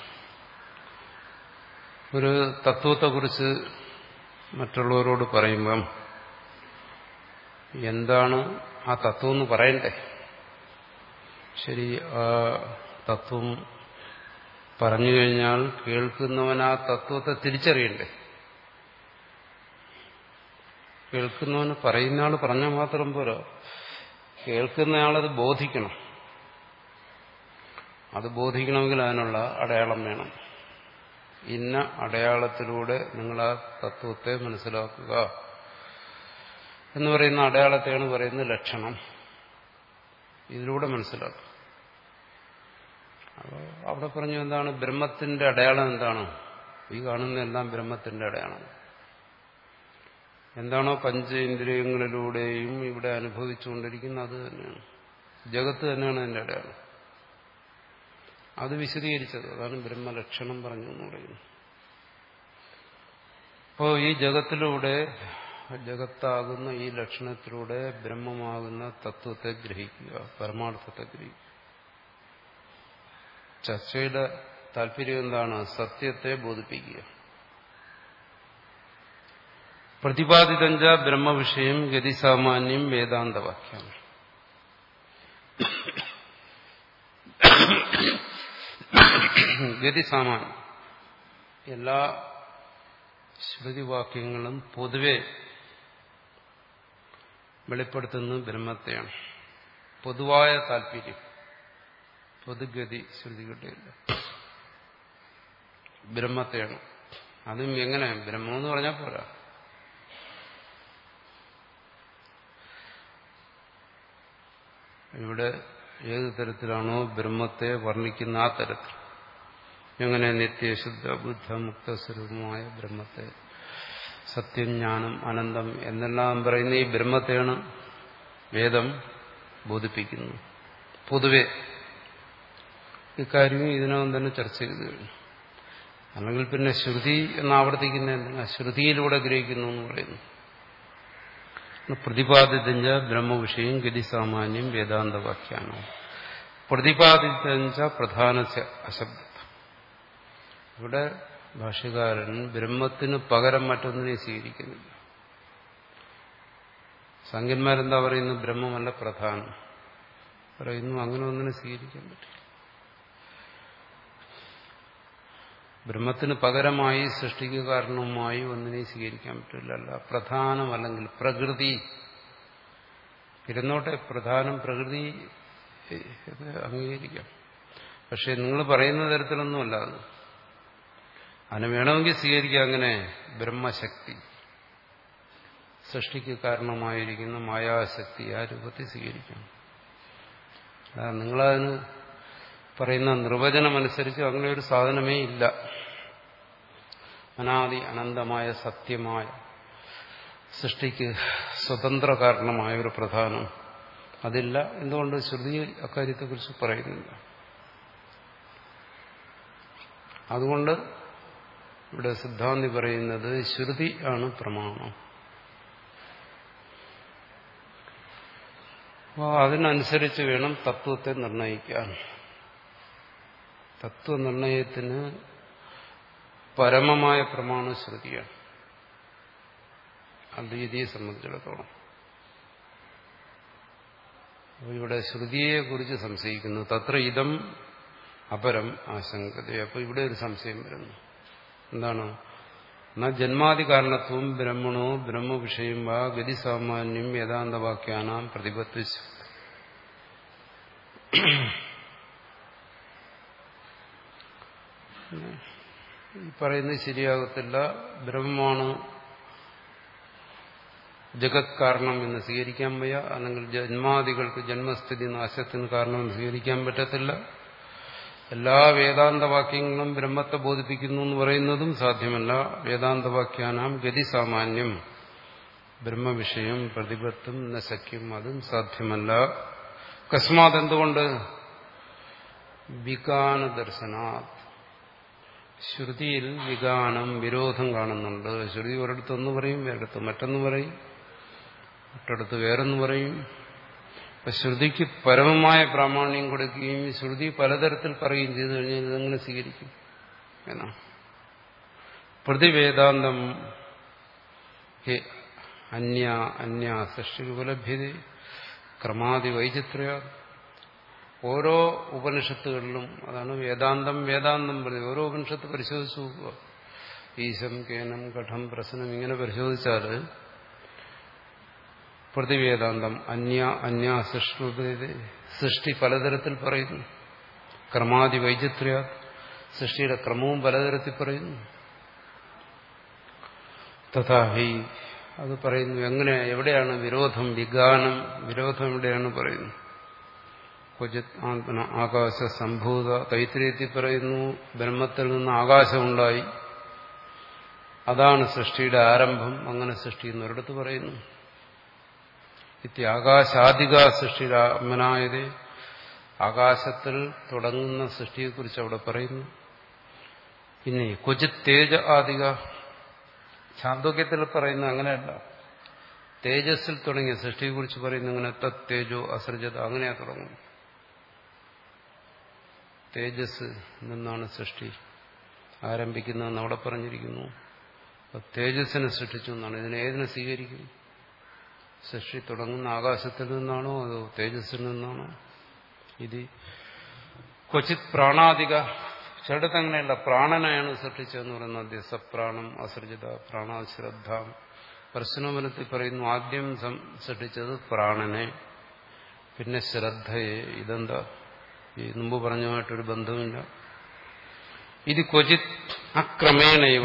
ഒരു തത്വത്തെക്കുറിച്ച് മറ്റുള്ളവരോട് പറയുമ്പം എന്താണ് ആ തത്വം എന്ന് പറയണ്ടേ ശരി ആ തത്വം പറഞ്ഞു കഴിഞ്ഞാൽ കേൾക്കുന്നവൻ ആ തത്വത്തെ തിരിച്ചറിയണ്ടേ കേൾക്കുന്നവന് പറയുന്ന ആൾ പറഞ്ഞാൽ മാത്രം പോരാ കേൾക്കുന്നയാളത് ബോധിക്കണം അത് ബോധിക്കണമെങ്കിൽ അതിനുള്ള അടയാളം വേണം ഇന്ന അടയാളത്തിലൂടെ നിങ്ങൾ ആ തത്വത്തെ മനസ്സിലാക്കുക എന്ന് പറയുന്ന അടയാളത്തെയാണ് പറയുന്നത് ലക്ഷണം ഇതിലൂടെ മനസ്സിലാക്കുക അപ്പോൾ അവിടെ പറഞ്ഞു എന്താണ് ബ്രഹ്മത്തിന്റെ അടയാളം എന്താണ് ഈ കാണുന്നതെല്ലാം ബ്രഹ്മത്തിന്റെ അടയാളം എന്താണോ പഞ്ചേന്ദ്രിയങ്ങളിലൂടെയും ഇവിടെ അനുഭവിച്ചുകൊണ്ടിരിക്കുന്നത് അത് തന്നെയാണ് ജഗത്ത് തന്നെയാണ് അതിന്റെ അടയാളം അത് വിശദീകരിച്ചത് അതാണ് ബ്രഹ്മലക്ഷണം പറഞ്ഞു എന്ന് പറയുന്നത് അപ്പോൾ ഈ ജഗത്തിലൂടെ ജഗത്താകുന്ന ഈ ലക്ഷണത്തിലൂടെ ബ്രഹ്മമാകുന്ന തത്വത്തെ ഗ്രഹിക്കുക പരമാർത്ഥത്തെ ഗ്രഹിക്കുക ചർച്ചയുടെ താല്പര്യം എന്താണ് സത്യത്തെ ബോധിപ്പിക്കുക പ്രതിപാദിതഞ്ച ബ്രഹ്മവിഷയം ഗതിസാമാന്യം വേദാന്തവാക്യം ഗതിസാമാന്യം എല്ലാ ശ്രുതിവാക്യങ്ങളും പൊതുവെ വെളിപ്പെടുത്തുന്നത് ബ്രഹ്മത്തെയാണ് പൊതുവായ താല്പര്യം പൊതുഗതി ശ്രുതികളുടെയില്ല ബ്രഹ്മത്തെയാണ് അതും എങ്ങനെ ബ്രഹ്മം എന്ന് പറഞ്ഞാൽ പോരാ ഇവിടെ ഏത് തരത്തിലാണോ ബ്രഹ്മത്തെ വർണ്ണിക്കുന്ന ആ തരത്തിൽ എങ്ങനെ നിത്യശുദ്ധ ബുദ്ധ മുക്തസ്വരൂപമായ ബ്രഹ്മത്തെ സത്യം ജ്ഞാനം അനന്തം എന്നെല്ലാം പറയുന്ന ഈ ബ്രഹ്മത്തെയാണ് വേദം ബോധിപ്പിക്കുന്നു പൊതുവെ ഇക്കാര്യം ഇതിനകം തന്നെ ചർച്ച ചെയ്തു കഴിഞ്ഞു അല്ലെങ്കിൽ പിന്നെ ശ്രുതി എന്ന് ആവർത്തിക്കുന്ന എന്തിനാ ശ്രുതിയിലൂടെ ഗ്രഹിക്കുന്നു എന്ന് പറയുന്നു പ്രതിപാദിതഞ്ച ബ്രഹ്മവിഷയം ഗതിസാമാന്യം വേദാന്തവാക്യാനോ പ്രതിപാദിതഞ്ച പ്രധാന അശബ്ദ ഇവിടെ ഭാഷ്യകാരൻ ബ്രഹ്മത്തിന് പകരം മറ്റൊന്നിനെ സ്വീകരിക്കുന്നില്ല സംഖ്യന്മാരെന്താ പറയുന്നു ബ്രഹ്മമല്ല പ്രധാനം പറയുന്നു അങ്ങനെ ഒന്നിനെ സ്വീകരിക്കാൻ പറ്റില്ല ബ്രഹ്മത്തിന് പകരമായി സൃഷ്ടിക്ക് കാരണവുമായി ഒന്നിനെ സ്വീകരിക്കാൻ പറ്റില്ല അല്ല പ്രധാനമല്ലെങ്കിൽ പ്രകൃതി ഇരുന്നോട്ടെ പ്രധാനം പ്രകൃതി അംഗീകരിക്കാം പക്ഷെ നിങ്ങൾ പറയുന്ന തരത്തിലൊന്നുമല്ല അത് അതിന് വേണമെങ്കിൽ സ്വീകരിക്കാം അങ്ങനെ ബ്രഹ്മശക്തി സൃഷ്ടിക്ക് കാരണമായിരിക്കുന്ന മായാശക്തി ആ രൂപത്തിൽ സ്വീകരിക്കാം നിങ്ങളതിന് പറയുന്ന നിർവചനമനുസരിച്ച് അങ്ങനെ ഒരു സാധനമേ ഇല്ല അനാദി അനന്തമായ സത്യമായ സൃഷ്ടിക്ക് സ്വതന്ത്ര കാരണമായ ഒരു പ്രധാനം അതില്ല എന്തുകൊണ്ട് ശ്രുതി അക്കാര്യത്തെക്കുറിച്ച് പറയുന്നില്ല അതുകൊണ്ട് ഇവിടെ സിദ്ധാന്തി പറയുന്നത് ശ്രുതി ആണ് പ്രമാണം അപ്പോൾ അതിനനുസരിച്ച് വേണം തത്വത്തെ നിർണയിക്കാൻ തത്വനിർണയത്തിന് പരമമായ പ്രമാണ ശ്രുതിയാണ് അദ്വൈതിയെ സംബന്ധിച്ചിടത്തോളം അപ്പോൾ ഇവിടെ ശ്രുതിയെക്കുറിച്ച് സംശയിക്കുന്നു തത്ര ഇതം അപരം ആശങ്കത അപ്പോൾ ഇവിടെ ഒരു സംശയം വരുന്നു എന്താണ് എന്നാ ജന്മാദി കാരണത്വം ബ്രഹ്മണോ ബ്രഹ്മവിഷയം വാ ഗതിസാമാന്യം വേദാന്തവാക്യാനാം പ്രതിപത്തിച്ചു ഈ പറയുന്നത് ശരിയാകത്തില്ല ബ്രഹ്മമാണ് ജഗത് കാരണം എന്ന് സ്വീകരിക്കാൻ വയ്യ അല്ലെങ്കിൽ ജന്മാദികൾക്ക് ജന്മസ്ഥിതി നാശത്തിന് കാരണമെന്ന് സ്വീകരിക്കാൻ പറ്റത്തില്ല എല്ലാ വേദാന്തവാക്യങ്ങളും ബ്രഹ്മത്തെ ബോധിപ്പിക്കുന്നു എന്ന് പറയുന്നതും സാധ്യമല്ല വേദാന്തവാക്യാനാം ഗതിസാമാന്യം ബ്രഹ്മവിഷയം പ്രതിപത്തും നശക്യം അതും സാധ്യമല്ല കസ്മാത് എന്തുകൊണ്ട് വികാന ദർശനാത് ശ്രുതിയിൽ വികാനം വിരോധം കാണുന്നുണ്ട് ശ്രുതി ഒരിടത്തൊന്ന് പറയും വേറെടുത്ത് മറ്റൊന്ന് പറയും മറ്റടുത്ത് വേറൊന്ന് പറയും അപ്പൊ ശ്രുതിക്ക് പരമമായ പ്രാമാണ്യം കൊടുക്കുകയും ശ്രുതി പലതരത്തിൽ പറയുകയും ചെയ്തു കഴിഞ്ഞാൽ ഇതെങ്ങനെ സ്വീകരിക്കും എന്നാണ് പ്രതിവേദാന്തം ഹേ അന്യ അന്യ സൃഷ്ടിക്കുപലഭ്യത ക്രമാതി വൈചിത്ര്യ ഓരോ ഉപനിഷത്തുകളിലും അതാണ് വേദാന്തം വേദാന്തം പറഞ്ഞത് ഓരോ ഉപനിഷത്ത് പരിശോധിച്ചു നോക്കുക ഈശം കേനം കഠം പ്രശ്നം ഇങ്ങനെ പരിശോധിച്ചാൽ പ്രതിവേദാന്തം അന്യ അന്യ സൃഷ്ടി സൃഷ്ടി പലതരത്തിൽ പറയുന്നു ക്രമാതി വൈചിത്ര്യ സൃഷ്ടിയുടെ ക്രമവും പലതരത്തിൽ പറയുന്നു തഥാഹി അത് പറയുന്നു എങ്ങനെ എവിടെയാണ് വിരോധം വിഗാനം വിരോധം എവിടെയാണ് പറയുന്നു ക്വചിത് ആത്മന ആകാശ സംഭൂത തൈത്രീയത്തിൽ പറയുന്നു ബ്രഹ്മത്തിൽ നിന്ന് ആകാശമുണ്ടായി അതാണ് സൃഷ്ടിയുടെ ആരംഭം അങ്ങനെ സൃഷ്ടി എന്നൊരിടത്ത് പറയുന്നു ആകാശാധിക സൃഷ്ടിരാമനായത് ആകാശത്തിൽ തുടങ്ങുന്ന സൃഷ്ടിയെക്കുറിച്ച് അവിടെ പറയുന്നു പിന്നെ ക്വചിത് തേജ ആദിക ചാന്തോക്യത്തിൽ പറയുന്ന അങ്ങനെയല്ല തേജസ്സിൽ തുടങ്ങിയ സൃഷ്ടിയെക്കുറിച്ച് പറയുന്ന അങ്ങനെ തത് തേജോ അസൃജത അങ്ങനെയാ തുടങ്ങും തേജസ് നിന്നാണ് സൃഷ്ടി ആരംഭിക്കുന്നതെന്ന് അവിടെ പറഞ്ഞിരിക്കുന്നു അപ്പൊ തേജസ്സിനെ സൃഷ്ടിച്ചു എന്നാണ് ഇതിനെ ഏതിനെ സ്വീകരിക്കും സൃഷ്ടി തുടങ്ങുന്ന ആകാശത്തിൽ നിന്നാണോ അതോ തേജസ്സിൽ നിന്നാണോ ഇത് ക്വചിത് പ്രാണാധിക ചിലടത്ത് അങ്ങനെയല്ല പ്രാണനെയാണ് സൃഷ്ടിച്ചതെന്ന് പറയുന്നത് ആദ്യം സപ്രാണം അസൃജിത പ്രാണാശ്രദ്ധ പരശുനമനത്തിൽ പറയുന്നു ആദ്യം സൃഷ്ടിച്ചത് പ്രാണനെ പിന്നെ ശ്രദ്ധയെ ഇതെന്താ ഈ മുമ്പ് പറഞ്ഞുമായിട്ടൊരു ബന്ധമില്ല ഇത് ക്വചിത് അക്രമേണൈവ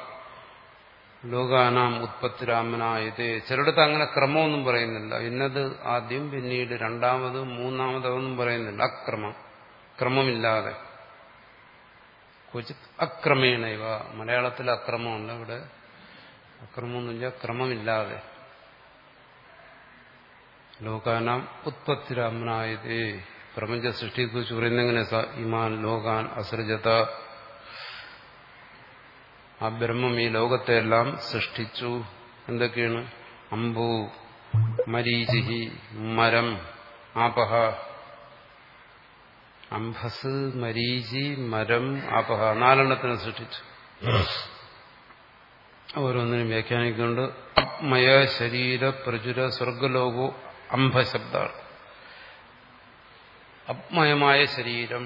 ലോകാനാം ഉത്പത്തിരാമനായത് ചിലടത്ത് അങ്ങനെ ക്രമമൊന്നും പറയുന്നില്ല ഇന്നത് ആദ്യം പിന്നീട് രണ്ടാമത് മൂന്നാമതൊന്നും പറയുന്നില്ല അക്രമം ക്രമമില്ലാതെ ക്വചിത് അക്രമേണൈവ മലയാളത്തിൽ അക്രമമല്ല ഇവിടെ അക്രമമൊന്നുമില്ല ക്രമമില്ലാതെ ലോകാനാം ഉത്പത്തിരാമനായത് പ്രപഞ്ച സൃഷ്ടിയെക്കുറിച്ച് പറയുന്നത് എങ്ങനെ ഇമാൻ ലോകാൻ അസൃജത ആ ബ്രഹ്മം ഈ ലോകത്തെല്ലാം സൃഷ്ടിച്ചു എന്തൊക്കെയാണ് അമ്പു മരീചിഹി മരം ആപഹ അംഭസ് മരീചി മരം ആപഹ നാലെണ്ണത്തിനെ സൃഷ്ടിച്ചു ഓരോന്നിനും വ്യാഖ്യാനിക്കൊണ്ട് അപ്മയ ശരീര പ്രചുര സ്വർഗലോകോ അംഭശബ്ദാണ് അപ്മയമായ ശരീരം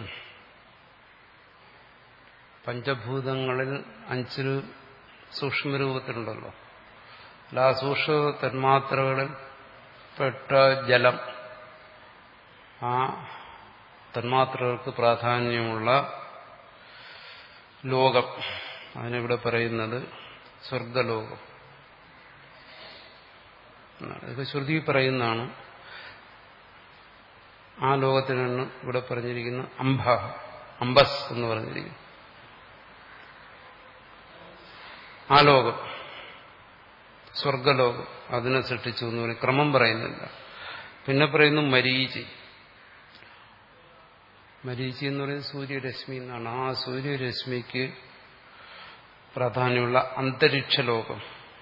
പഞ്ചഭൂതങ്ങളിൽ അഞ്ചിൽ സൂക്ഷ്മരൂപത്തിലുണ്ടല്ലോ അല്ല ആ സൂക്ഷ്മ തന്മാത്രകളിൽ പെട്ട ജലം ആ തന്മാത്രകൾക്ക് പ്രാധാന്യമുള്ള ലോകം അതിനിവിടെ പറയുന്നത് സ്വർഗലോകം ഇതൊക്കെ ശ്രുതി പറയുന്നതാണ് ആ ലോകത്തിനാണ് ഇവിടെ പറഞ്ഞിരിക്കുന്ന അംബ അംബസ് എന്ന് പറഞ്ഞിരിക്കുന്നു ആ ലോകം സ്വർഗലോകം അതിനെ സൃഷ്ടിച്ചു എന്ന് പറയും ക്രമം പറയുന്നില്ല പിന്നെ പറയുന്നു മരീചി മരീചി എന്ന് പറയുന്നത് സൂര്യരശ്മി എന്നാണ് ആ സൂര്യരശ്മിക്ക് പ്രാധാന്യമുള്ള അന്തരീക്ഷ ലോകം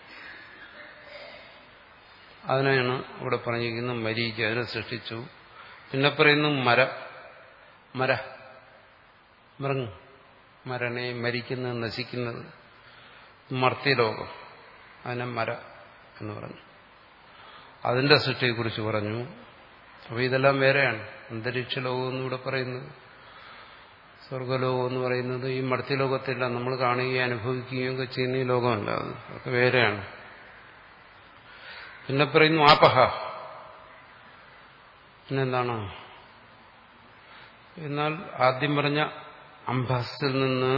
അതിനെയാണ് ഇവിടെ പറഞ്ഞിരിക്കുന്നത് മരീചി അതിനെ സൃഷ്ടിച്ചു പിന്നെ പറയുന്നു മര മര മൃങ് മരണെ മരിക്കുന്നത് നശിക്കുന്നത് മർത്യലോകം അതിനെ മര എന്ന് പറഞ്ഞു അതിന്റെ സൃഷ്ടിയെക്കുറിച്ച് പറഞ്ഞു അപ്പോൾ ഇതെല്ലാം വേറെയാണ് അന്തരീക്ഷ ലോകം എന്ന് ഇവിടെ പറയുന്നത് സ്വർഗലോകം എന്ന് പറയുന്നത് ഈ മർത്യലോകത്തില്ല നമ്മൾ കാണുകയും അനുഭവിക്കുകയും ഒക്കെ ചെയ്യുന്ന ഈ ലോകമല്ല അത് അതൊക്കെ വേറെയാണ് പിന്നെ പറയുന്നു ആപഹ പിന്നെന്താണ് എന്നാൽ ആദ്യം പറഞ്ഞ അംബസിൽ നിന്ന്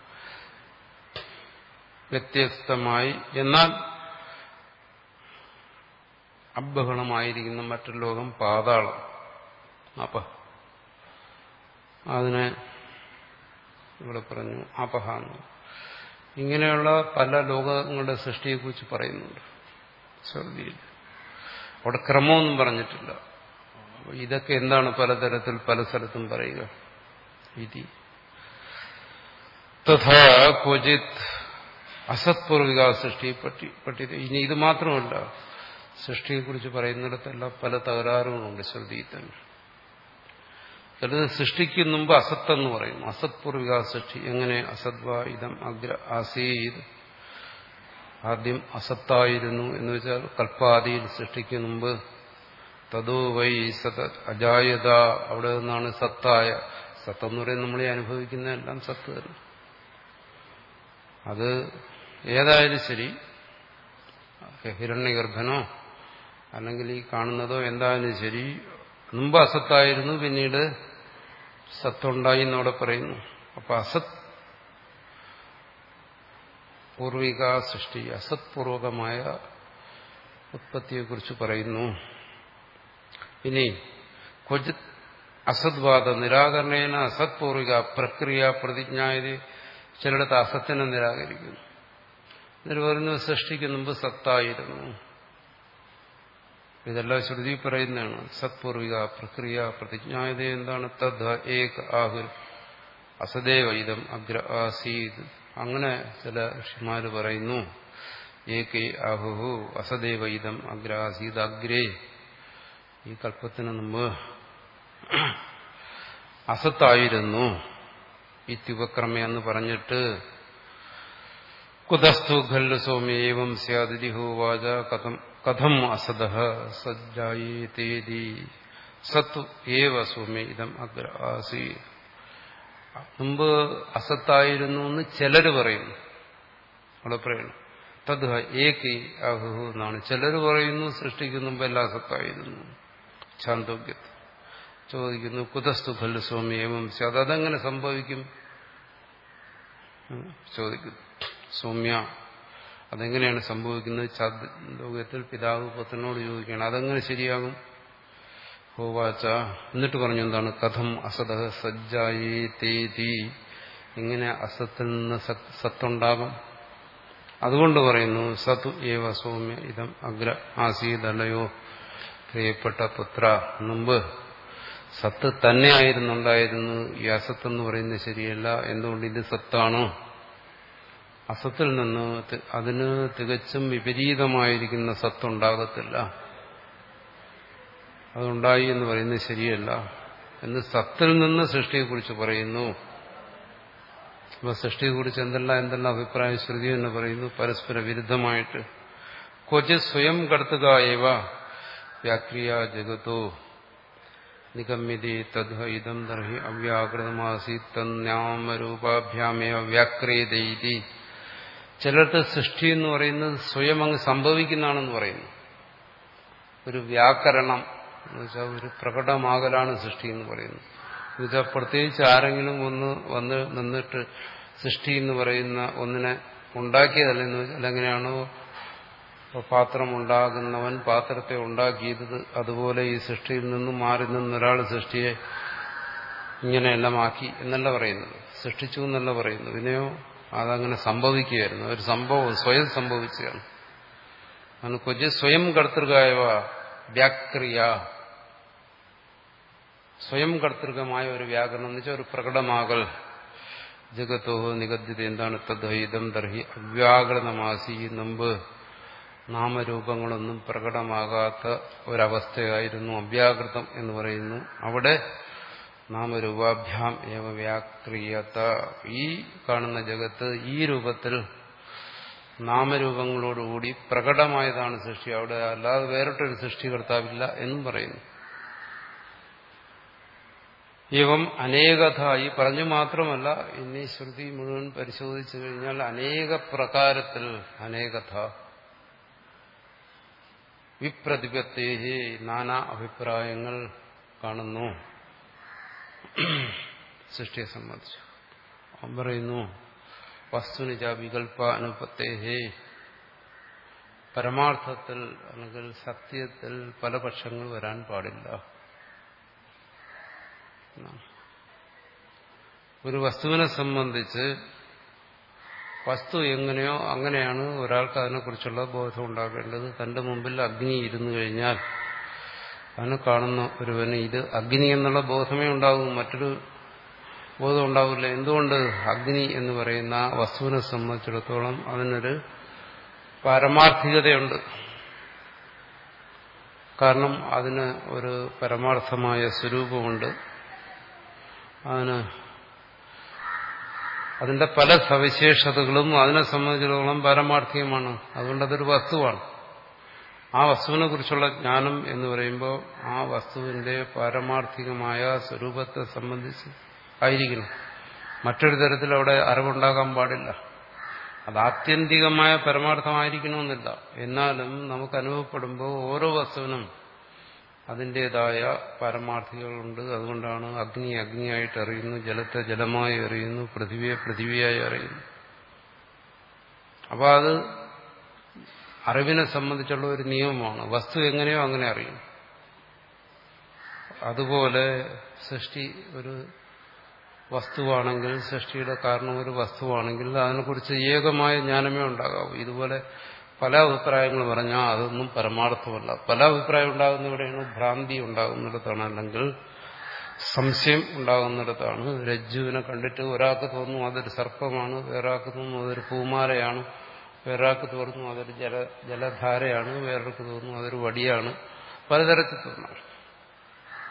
വ്യത്യസ്തമായി എന്നാൽ അബഹളമായിരിക്കുന്ന മറ്റൊരു ലോകം പാതാളം അപ അതിനെ ഇവിടെ പറഞ്ഞു അപഹ ഇങ്ങനെയുള്ള പല ലോകങ്ങളുടെ സൃഷ്ടിയെക്കുറിച്ച് പറയുന്നുണ്ട് ശ്രുതിയിൽ അവിടെ ക്രമമൊന്നും പറഞ്ഞിട്ടില്ല ഇതൊക്കെ എന്താണ് പലതരത്തിൽ പല സ്ഥലത്തും പറയുക ഇതി തഥാ ക്വചിത് അസത്പൂർവിക സൃഷ്ടിയെ പറ്റി പറ്റി ഇനി ഇത് മാത്രമല്ല സൃഷ്ടിയെക്കുറിച്ച് പറയുന്നിടത്തെല്ലാം പല തകരാറുകളുണ്ട് ശ്രുതിയിൽ തന്നെ ചിലത് സൃഷ്ടിക്ക് മുമ്പ് അസത്തെന്ന് പറയുന്നു അസത്പൂർവിക സൃഷ്ടി എങ്ങനെ അസത്വ ഇതം അഗ്ര ആസീത് ആദ്യം അസത്തായിരുന്നു എന്ന് വെച്ചാൽ കൽപ്പാദിയിൽ സൃഷ്ടിക്ക് മുമ്പ് തതോ വൈ സത അജായത അവിടെ നിന്നാണ് സത്തായ സത്തെന്ന് പറയുന്നത് നമ്മളെ അനുഭവിക്കുന്നതെല്ലാം സത്ത് തന്നെ അത് ഏതായാലും ശരി ഹിരണ്യഗർഭനോ അല്ലെങ്കിൽ ഈ കാണുന്നതോ എന്തായാലും ശരി മുമ്പ് അസത്തായിരുന്നു പിന്നീട് സത്തുണ്ടായി എന്നവിടെ പറയുന്നു അപ്പൊ അസത് പൂർവിക സൃഷ്ടി അസത്പൂർവകമായ ഉത്പത്തിയെക്കുറിച്ച് പറയുന്നു ഇനി ക്വചിത് അസദ്വാദ നിരാകരണേന അസത്പൂർവിക പ്രക്രിയ പ്രതിജ്ഞായത് ചിലയിടത്ത് അസത്തിനെ നിരാകരിക്കുന്നു എന്നിട്ട് പറയുന്നു സൃഷ്ടിക്ക് മുമ്പ് സത്തായിരുന്നു ഇതെല്ലാം ശ്രുതി പറയുന്നതാണ് സത്പൂർവിക പ്രക്രിയ പ്രതിജ്ഞായത എന്താണ് തദ് ഏക ആഹുർ അസദേവ ഇതം അഗ്ര ആസീത് അങ്ങനെ ചില ഋഷിമാര് പറയുന്നു ഏകേ ആഹുഹു അസദേവ ഇതം അഗ്ര ആസീത് അഗ്രേ ഈ കൽപ്പത്തിന് മുമ്പ് അസത്തായിരുന്നു ഇത്യുപക്രമ എന്ന് പറഞ്ഞിട്ട് കുതസ്തു ഖല്ലു സൗമ്യേവം സ്യാദിഹോവാച കഥം കഥം അസത സജ്ജായേതേതി സത്തു ഏവ സൗമ്യ ഇതം അഗ്ര ആസീ മുമ്പ് അസത്തായിരുന്നു എന്ന് ചിലര് പറയുന്നു അവിടെ പറയുന്നു തത് ഏകി അഹു എന്നാണ് ചിലർ പറയുന്നു സൃഷ്ടിക്കുന്ന മുമ്പ് എല്ലാം അസത്തായിരുന്നു ചാന്തോഗ്യത്ത് ചോദിക്കുന്നു കുതസ്തു ഖല്ലു സൗമ്യേവം സ്യാദ് അതെങ്ങനെ സംഭവിക്കും ചോദിക്കുന്നു സൗമ്യ അതെങ്ങനെയാണ് സംഭവിക്കുന്നത് ചാന്തോഗ്യത്തിൽ പിതാവ് പുത്രനോട് ചോദിക്കുകയാണ് അതെങ്ങനെ ശരിയാകും ഹോവാച്ച എന്നിട്ട് പറഞ്ഞു എന്താണ് കഥം അസത സജ്ജായേ തേതി ഇങ്ങനെ അസത്തിൽ നിന്ന് സത്തുണ്ടാകും അതുകൊണ്ട് പറയുന്നു സതു ഏവ സൗമ്യ ഇതം അഗ്ര ആസീതല്ലയോ പ്രിയപ്പെട്ട പുത്ര മുമ്പ് സത്ത് തന്നെയായിരുന്നുണ്ടായിരുന്നു ഈ അസത്ത് എന്ന് പറയുന്നത് ശരിയല്ല എന്തുകൊണ്ട് ഇത് സത്താണോ അസത്തിൽ നിന്ന് അതിന് തികച്ചും വിപരീതമായിരിക്കുന്ന സത്തുണ്ടാകത്തില്ല അതുണ്ടായി എന്ന് പറയുന്നത് ശരിയല്ല എന്ന് സത്തിൽ നിന്ന് സൃഷ്ടിയെക്കുറിച്ച് പറയുന്നു അപ്പൊ സൃഷ്ടിയെക്കുറിച്ച് എന്തെല്ലാം എന്തെല്ലാം അഭിപ്രായ ശ്രുതി എന്ന് പറയുന്നു പരസ്പര വിരുദ്ധമായിട്ട് ക്വചി സ്വയം കടത്തുക ഏവ വ്യാക്രിയ ജഗത്തോ നിഗമ്യതി തദ്ഹ ഇതം ദർഹി അവ്യാകൃതമാസി തന്നാമരൂപാഭ്യാമേവ വ്യാക്രിയതൈതി ചിലർക്ക് സൃഷ്ടി എന്ന് പറയുന്നത് സ്വയം അങ്ങ് സംഭവിക്കുന്നതാണെന്ന് പറയുന്നു ഒരു വ്യാകരണം എന്നുവെച്ചാൽ ഒരു പ്രകടമാകലാണ് സൃഷ്ടി എന്ന് പറയുന്നത് എന്നുവെച്ചാൽ പ്രത്യേകിച്ച് ആരെങ്കിലും ഒന്ന് വന്ന് നിന്നിട്ട് സൃഷ്ടി എന്ന് പറയുന്ന ഒന്നിനെ ഉണ്ടാക്കിയതല്ല എന്ന് വെച്ചാൽ എങ്ങനെയാണോ പാത്രം ഉണ്ടാകുന്നവൻ പാത്രത്തെ ഉണ്ടാക്കിയത് അതുപോലെ ഈ സൃഷ്ടിയിൽ നിന്നും മാറി നിന്ന് ഒരാൾ സൃഷ്ടിയെ ഇങ്ങനെയെല്ലാം ആക്കി എന്നല്ല പറയുന്നത് സൃഷ്ടിച്ചു എന്നല്ല പറയുന്നത് പിന്നെയോ അതങ്ങനെ സംഭവിക്കുകയായിരുന്നു ഒരു സംഭവം സ്വയം സംഭവിച്ചതാണ് അന്ന് കൊച്ചു സ്വയം കർത്തൃകായവ വ്യാക്രിയ സ്വയം കർത്തൃകമായ ഒരു വ്യാകരണം എന്ന് വെച്ചാൽ ഒരു പ്രകടമാകൽ ജഗത്തോ നിഗദ്ധ്യത എന്താണ് തദ്വൈതം ദർഹി അവ്യാകൃതമാസി മുമ്പ് നാമരൂപങ്ങളൊന്നും പ്രകടമാകാത്ത ഒരവസ്ഥയായിരുന്നു അവ്യാകൃതം എന്ന് പറയുന്നു അവിടെ നാമരൂപാഭ്യാം ഏവ വ്യാക്രിയത ഈ കാണുന്ന ജഗത്ത് ഈ രൂപത്തിൽ നാമരൂപങ്ങളോടുകൂടി പ്രകടമായതാണ് സൃഷ്ടി അവിടെ അല്ലാതെ വേറിട്ടൊരു സൃഷ്ടികർത്താവില്ല എന്നും പറയുന്നു ഇവം അനേകഥ ഈ പറഞ്ഞു മാത്രമല്ല ഇനി ശ്രുതി മുഴുവൻ പരിശോധിച്ചു കഴിഞ്ഞാൽ അനേക പ്രകാരത്തിൽ അനേകഥ വിപ്രതിപത്തേഹി നാനാ അഭിപ്രായങ്ങൾ കാണുന്നു സൃഷ്ടിയെ സംബന്ധിച്ചു അവൻ പറയുന്നു വസ്തുനിജ വികല്പ അനുപത്തേഹേ പരമാർത്ഥത്തിൽ അല്ലെങ്കിൽ സത്യത്തിൽ പല പക്ഷങ്ങൾ വരാൻ പാടില്ല ഒരു വസ്തുവിനെ സംബന്ധിച്ച് വസ്തു എങ്ങനെയോ അങ്ങനെയാണ് ഒരാൾക്ക് അതിനെക്കുറിച്ചുള്ള ബോധം ഉണ്ടാകേണ്ടത് തന്റെ മുമ്പിൽ അഗ്നി ഇരുന്നു കഴിഞ്ഞാൽ അതിനെ കാണുന്ന ഒരുവന് ഇത് അഗ്നി എന്നുള്ള ബോധമേ ഉണ്ടാകും മറ്റൊരു ബോധം ഉണ്ടാവില്ല എന്തുകൊണ്ട് അഗ്നി എന്ന് പറയുന്ന ആ വസ്തുവിനെ സംബന്ധിച്ചിടത്തോളം അതിനൊരു പാരമാർത്ഥികതയുണ്ട് കാരണം അതിന് ഒരു പരമാർത്ഥമായ സ്വരൂപമുണ്ട് അതിന് അതിന്റെ പല സവിശേഷതകളും അതിനെ സംബന്ധിച്ചിടത്തോളം പാരമാർത്ഥികമാണ് അതുകൊണ്ട് അതൊരു വസ്തുവാണ് ആ വസ്തുവിനെ കുറിച്ചുള്ള ജ്ഞാനം എന്ന് പറയുമ്പോൾ ആ വസ്തുവിന്റെ പാരമാർത്ഥികമായ സ്വരൂപത്തെ സംബന്ധിച്ച് ആയിരിക്കണം മറ്റൊരു തരത്തിൽ അവിടെ അറിവുണ്ടാകാൻ പാടില്ല അത് ആത്യന്തികമായ പരമാർത്ഥമായിരിക്കണമെന്നില്ല എന്നാലും നമുക്ക് അനുഭവപ്പെടുമ്പോൾ ഓരോ വസ്തുവിനും അതിൻ്റെതായ പാരമാർത്ഥികളുണ്ട് അതുകൊണ്ടാണ് അഗ്നി അഗ്നിയായിട്ട് അറിയുന്നു ജലത്തെ ജലമായി അറിയുന്നു പൃഥിവിയെ പൃഥിവിയായി അറിയുന്നു അപ്പോൾ അത് അറിവിനെ സംബന്ധിച്ചുള്ള ഒരു നിയമമാണ് വസ്തു എങ്ങനെയോ അങ്ങനെ അറിയും അതുപോലെ സൃഷ്ടി ഒരു വസ്തുവാണെങ്കിൽ സൃഷ്ടിയുടെ കാരണം ഒരു വസ്തുവാണെങ്കിൽ അതിനെക്കുറിച്ച് ഏകമായ ജ്ഞാനമേ ഉണ്ടാകാവൂ ഇതുപോലെ പല അഭിപ്രായങ്ങൾ പറഞ്ഞാൽ അതൊന്നും പരമാർത്ഥമല്ല പല അഭിപ്രായം ഉണ്ടാകുന്നിവിടെയാണ് ഭ്രാന്തി ഉണ്ടാകുന്നിടത്താണ് അല്ലെങ്കിൽ സംശയം ഉണ്ടാകുന്നിടത്താണ് രജ്ജുവിനെ കണ്ടിട്ട് ഒരാൾക്ക് തോന്നും അതൊരു സർപ്പമാണ് വേറൊരാൾക്ക് തോന്നും അതൊരു പൂമാലയാണ് വേറൊരാൾക്ക് തോന്നുന്നു അതൊരു ജല ജലധാരയാണ് വേറൊരാൾക്ക് തോന്നുന്നു അതൊരു വടിയാണ് പലതരത്തിൽ തോന്നാം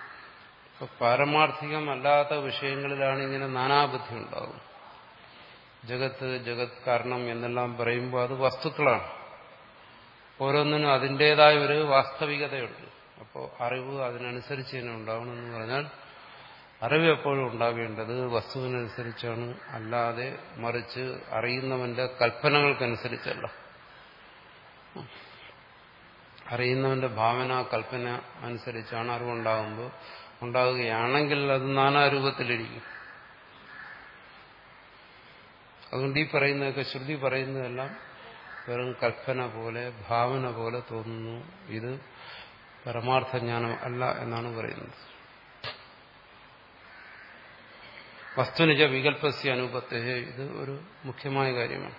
അപ്പൊ പാരമാർത്ഥികമല്ലാത്ത വിഷയങ്ങളിലാണ് ഇങ്ങനെ നാനാബുദ്ധി ഉണ്ടാകും ജഗത്ത് ജഗത് കാരണം എന്നെല്ലാം പറയുമ്പോൾ അത് വസ്തുക്കളാണ് ഓരോന്നിനും അതിൻ്റെതായ ഒരു വാസ്തവികതയുണ്ട് അപ്പോൾ അറിവ് അതിനനുസരിച്ച് തന്നെ ഉണ്ടാവണമെന്ന് പറഞ്ഞാൽ അറിവ് എപ്പോഴും ഉണ്ടാവേണ്ടത് വസ്തുവിനനുസരിച്ചാണ് അല്ലാതെ മറിച്ച് അറിയുന്നവന്റെ കൽപ്പനകൾക്കനുസരിച്ചല്ല അറിയുന്നവന്റെ ഭാവന കൽപ്പന അനുസരിച്ചാണ് അറിവുണ്ടാകുമ്പോൾ ഉണ്ടാവുകയാണെങ്കിൽ അത് നാനാരൂപത്തിലിരിക്കും അതുകൊണ്ട് ഈ പറയുന്നതൊക്കെ ശ്രുതി പറയുന്നതെല്ലാം വെറും കൽപ്പന പോലെ ഭാവന പോലെ തോന്നുന്നു ഇത് പരമാർത്ഥ ജ്ഞാനം അല്ല എന്നാണ് പറയുന്നത് വസ്തുനിജ വികല്പസ്യ അനുപത്തെ ഇത് ഒരു മുഖ്യമായ കാര്യമാണ്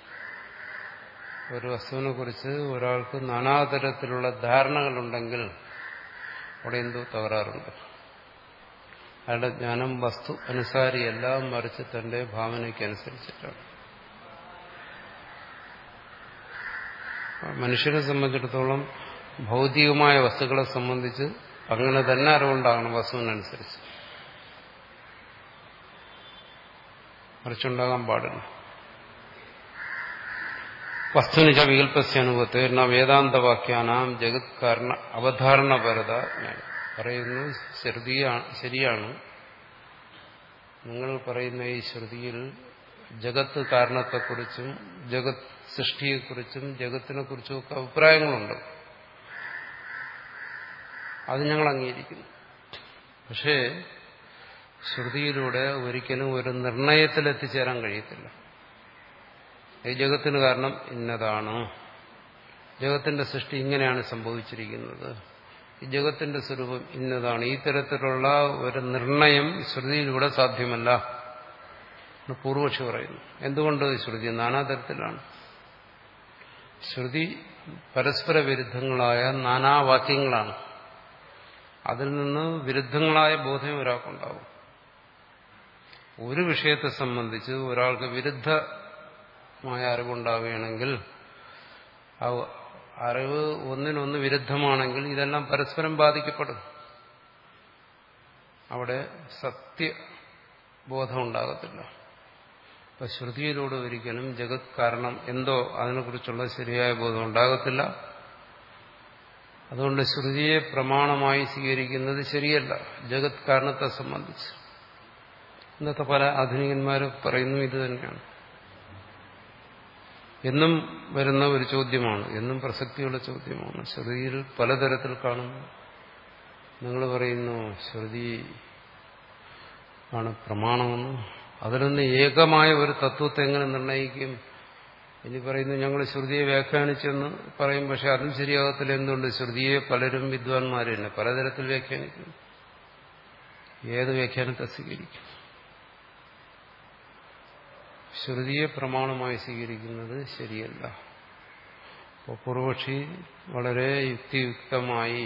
ഒരു വസ്തുവിനെ കുറിച്ച് ഒരാൾക്ക് നാനാതരത്തിലുള്ള ധാരണകളുണ്ടെങ്കിൽ അവിടെ എന്തോ തകരാറുണ്ട് അയാളുടെ ജ്ഞാനം വസ്തു അനുസാരിയല്ല മറിച്ച് തന്റെ ഭാവനയ്ക്ക് അനുസരിച്ചിട്ടാണ് മനുഷ്യനെ സംബന്ധിച്ചിടത്തോളം ഭൗതികമായ വസ്തുക്കളെ സംബന്ധിച്ച് അങ്ങനെ തന്നെ അറിവുണ്ടാകണം വസ്തുവിനനുസരിച്ച് മറിച്ചുണ്ടാകാൻ പാടില്ല വസ്തുനിജ വികല്പസ്യ അനുഭവത്തെ എന്ന വേദാന്തവാക്യാനാം ജഗത് കാരണ അവധാരണപരത പറയുന്നു ശ്രുതിയാണ് ശരിയാണ് നിങ്ങൾ പറയുന്ന ഈ ശ്രുതിയിൽ ജഗത്ത് കാരണത്തെക്കുറിച്ചും ജഗത് സൃഷ്ടിയെക്കുറിച്ചും ജഗത്തിനെ കുറിച്ചും ഒക്കെ അഭിപ്രായങ്ങളുണ്ട് അത് ഞങ്ങൾ അംഗീകരിക്കുന്നു പക്ഷേ ശ്രുതിയിലൂടെ ഒരിക്കലും ഒരു നിർണയത്തിൽ എത്തിച്ചേരാൻ കഴിയത്തില്ല ഈ ജഗത്തിന് കാരണം ഇന്നതാണ് ജഗത്തിന്റെ സൃഷ്ടി ഇങ്ങനെയാണ് സംഭവിച്ചിരിക്കുന്നത് ഈ ജഗത്തിന്റെ സ്വരൂപം ഇന്നതാണ് ഈ തരത്തിലുള്ള ഒരു നിർണയം ശ്രുതിയിലൂടെ സാധ്യമല്ല പൂർവക്ഷി പറയുന്നു എന്തുകൊണ്ട് ശ്രുതി നാനാതരത്തിലാണ് ശ്രുതി പരസ്പര വിരുദ്ധങ്ങളായ നാനാവാക്യങ്ങളാണ് അതിൽ നിന്ന് വിരുദ്ധങ്ങളായ ബോധം ഒരാൾക്കുണ്ടാവും ഒരു വിഷയത്തെ സംബന്ധിച്ച് ഒരാൾക്ക് വിരുദ്ധമായ അറിവുണ്ടാവുകയാണെങ്കിൽ ആ അറിവ് ഒന്നിനൊന്ന് വിരുദ്ധമാണെങ്കിൽ ഇതെല്ലാം പരസ്പരം ബാധിക്കപ്പെടും അവിടെ സത്യബോധം ഉണ്ടാകത്തില്ല അപ്പൊ ശ്രുതിയിലൂടെ ഒരിക്കലും ജഗത് കാരണം എന്തോ അതിനെക്കുറിച്ചുള്ള ശരിയായ ബോധം ഉണ്ടാകത്തില്ല അതുകൊണ്ട് ശ്രുതിയെ പ്രമാണമായി സ്വീകരിക്കുന്നത് ശരിയല്ല ജഗത് കാരണത്തെ സംബന്ധിച്ച് ഇന്നത്തെ പല ആധുനികന്മാർ പറയുന്നു ഇത് തന്നെയാണ് എന്നും വരുന്ന ഒരു ചോദ്യമാണ് എന്നും പ്രസക്തിയുള്ള ചോദ്യമാണ് ശ്രുതിയിൽ പലതരത്തിൽ കാണുന്നു നിങ്ങൾ പറയുന്നു ശ്രുതി ആണ് പ്രമാണമെന്ന് അതിൽ നിന്ന് ഏകമായ ഒരു തത്വത്തെ എങ്ങനെ നിർണ്ണയിക്കും ഇനി പറയുന്നു ഞങ്ങൾ ശ്രുതിയെ വ്യാഖ്യാനിച്ചെന്ന് പറയും പക്ഷെ അതും ശരിയാകത്തില്ല എന്തുകൊണ്ട് ശ്രുതിയെ പലരും വിദ്വാൻമാർ തന്നെ പലതരത്തിൽ വ്യാഖ്യാനിക്കുന്നു ഏത് വ്യാഖ്യാനത്തെ സ്വീകരിക്കും ശ്രുതിയെ പ്രമാണമായി സ്വീകരിക്കുന്നത് ശരിയല്ല അപ്പോൾ പൂർവക്ഷി വളരെ യുക്തിയുക്തമായി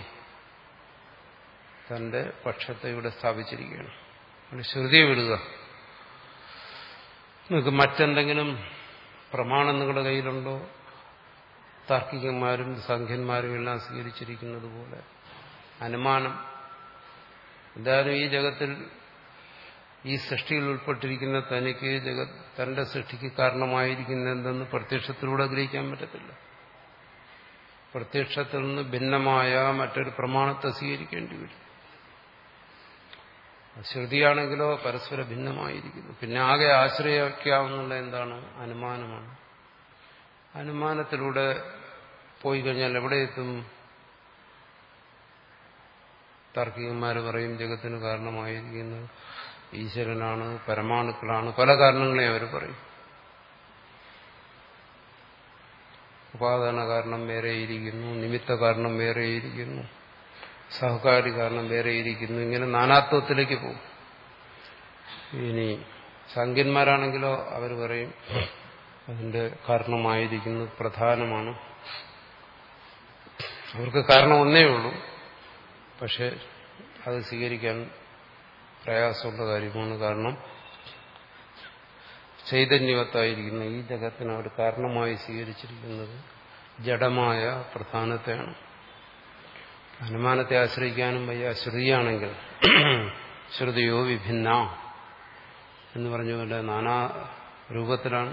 തന്റെ പക്ഷത്തെ ഇവിടെ സ്ഥാപിച്ചിരിക്കുകയാണ് ശ്രുതിയെ വിടുക നിങ്ങൾക്ക് മറ്റെന്തെങ്കിലും പ്രമാണം നിങ്ങളുടെ കയ്യിലുണ്ടോ താർക്കികന്മാരും സംഖ്യന്മാരും എല്ലാം സ്വീകരിച്ചിരിക്കുന്നത് പോലെ അനുമാനം എന്തായാലും ഈ ജഗത്തിൽ ഈ സൃഷ്ടിയിൽ ഉൾപ്പെട്ടിരിക്കുന്ന തനിക്ക് ജഗത് തന്റെ സൃഷ്ടിക്ക് കാരണമായിരിക്കുന്ന എന്തെന്ന് പ്രത്യക്ഷത്തിലൂടെ ഗ്രഹിക്കാൻ പറ്റത്തില്ല പ്രത്യക്ഷത്തിൽ നിന്ന് ഭിന്നമായ മറ്റൊരു പ്രമാണത്തെ സ്വീകരിക്കേണ്ടി വരും ശ്രുതിയാണെങ്കിലോ പരസ്പര ഭിന്നമായിരിക്കുന്നു പിന്നെ ആകെ ആശ്രയിക്കാവുന്നുള്ള എന്താണ് അനുമാനമാണ് അനുമാനത്തിലൂടെ പോയി കഴിഞ്ഞാൽ എവിടെ എത്തും താർക്കികന്മാർ പറയും ജഗത്തിന് കാരണമായിരിക്കുന്നത് ഈശ്വരനാണ് പരമാണുക്കളാണ് പല കാരണങ്ങളെ അവർ പറയും ഉപാദാന കാരണം വേറെയിരിക്കുന്നു നിമിത്ത കാരണം വേറെയിരിക്കുന്നു സഹകാരി കാരണം വേറെയിരിക്കുന്നു ഇങ്ങനെ നാനാത്വത്തിലേക്ക് പോകും ഇനി സംഖ്യന്മാരാണെങ്കിലോ അവർ പറയും അതിന്റെ കാരണമായിരിക്കുന്നു പ്രധാനമാണ് അവർക്ക് കാരണം ഒന്നേ ഉള്ളൂ പക്ഷെ അത് സ്വീകരിക്കാൻ പ്രയാസമുള്ള കാര്യമാണ് കാരണം ചൈതന്യവത്തായിരിക്കുന്ന ഈ ജഗത്തിന് അവർ കാരണമായി സ്വീകരിച്ചിരിക്കുന്നത് ജഡമായ പ്രധാനത്തെയാണ് അനുമാനത്തെ ആശ്രയിക്കാനും വയ്യ ശ്രുതിയാണെങ്കിൽ ശ്രുതിയോ വിഭിന്ന എന്ന് പറഞ്ഞ പോലെ നാനാ രൂപത്തിലാണ്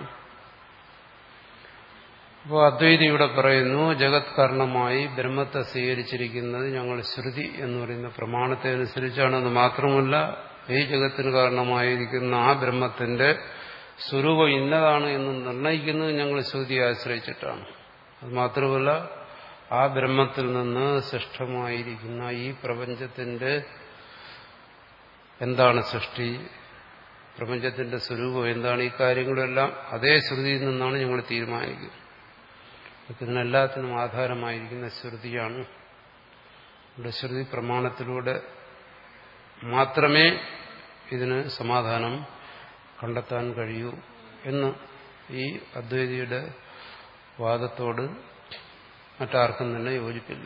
അപ്പോൾ അദ്വൈതി ഇവിടെ പറയുന്നു ജഗത് കാരണമായി ബ്രഹ്മത്തെ സ്വീകരിച്ചിരിക്കുന്നത് ഞങ്ങൾ ശ്രുതി എന്ന് പറയുന്ന പ്രമാണത്തെ അനുസരിച്ചാണെന്ന് മാത്രമല്ല ഈ ജഗത്തിന് കാരണമായിരിക്കുന്ന ആ ബ്രഹ്മത്തിന്റെ സ്വരൂപം ഇന്നതാണ് എന്ന് നിർണയിക്കുന്നത് ഞങ്ങൾ ശ്രുതിയെ ആശ്രയിച്ചിട്ടാണ് അത് മാത്രമല്ല ആ ബ്രഹ്മത്തിൽ നിന്ന് സൃഷ്ടമായിരിക്കുന്ന ഈ പ്രപഞ്ചത്തിന്റെ എന്താണ് സൃഷ്ടി പ്രപഞ്ചത്തിന്റെ സ്വരൂപം എന്താണ് ഈ കാര്യങ്ങളെല്ലാം അതേ ശ്രുതിയിൽ നിന്നാണ് ഞങ്ങൾ തീരുമാനിക്കുന്നത് ഇതിനെല്ലാത്തിനും ആധാരമായിരിക്കുന്ന ശ്രുതിയാണ് ഇവിടെ ശ്രുതി പ്രമാണത്തിലൂടെ മാത്രമേ ഇതിന് സമാധാനം കണ്ടെത്താൻ കഴിയൂ എന്ന് ഈ അദ്വൈതിയുടെ വാദത്തോട് മറ്റാർക്കും തന്നെ യോജിപ്പില്ല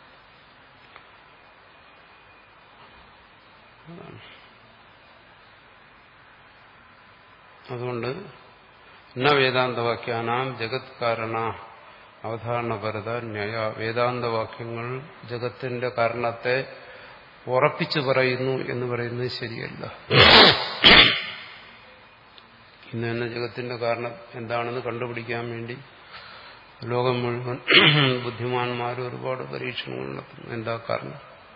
അതുകൊണ്ട് ന വേദാന്തവാക്യാനാം ജഗത് കാരണ അവധാരണപരത ന്യായ വേദാന്തവാക്യങ്ങൾ ജഗത്തിന്റെ കാരണത്തെ ഉറപ്പിച്ചു പറയുന്നു എന്ന് പറയുന്നത് ശരിയല്ല ഇന്ന് തന്നെ ജഗത്തിന്റെ കാരണം എന്താണെന്ന് കണ്ടുപിടിക്കാൻ വേണ്ടി ലോകം മുഴുവൻ ബുദ്ധിമാന്മാർ ഒരുപാട് പരീക്ഷണങ്ങൾ നടത്തുന്നു എന്താ കാരണം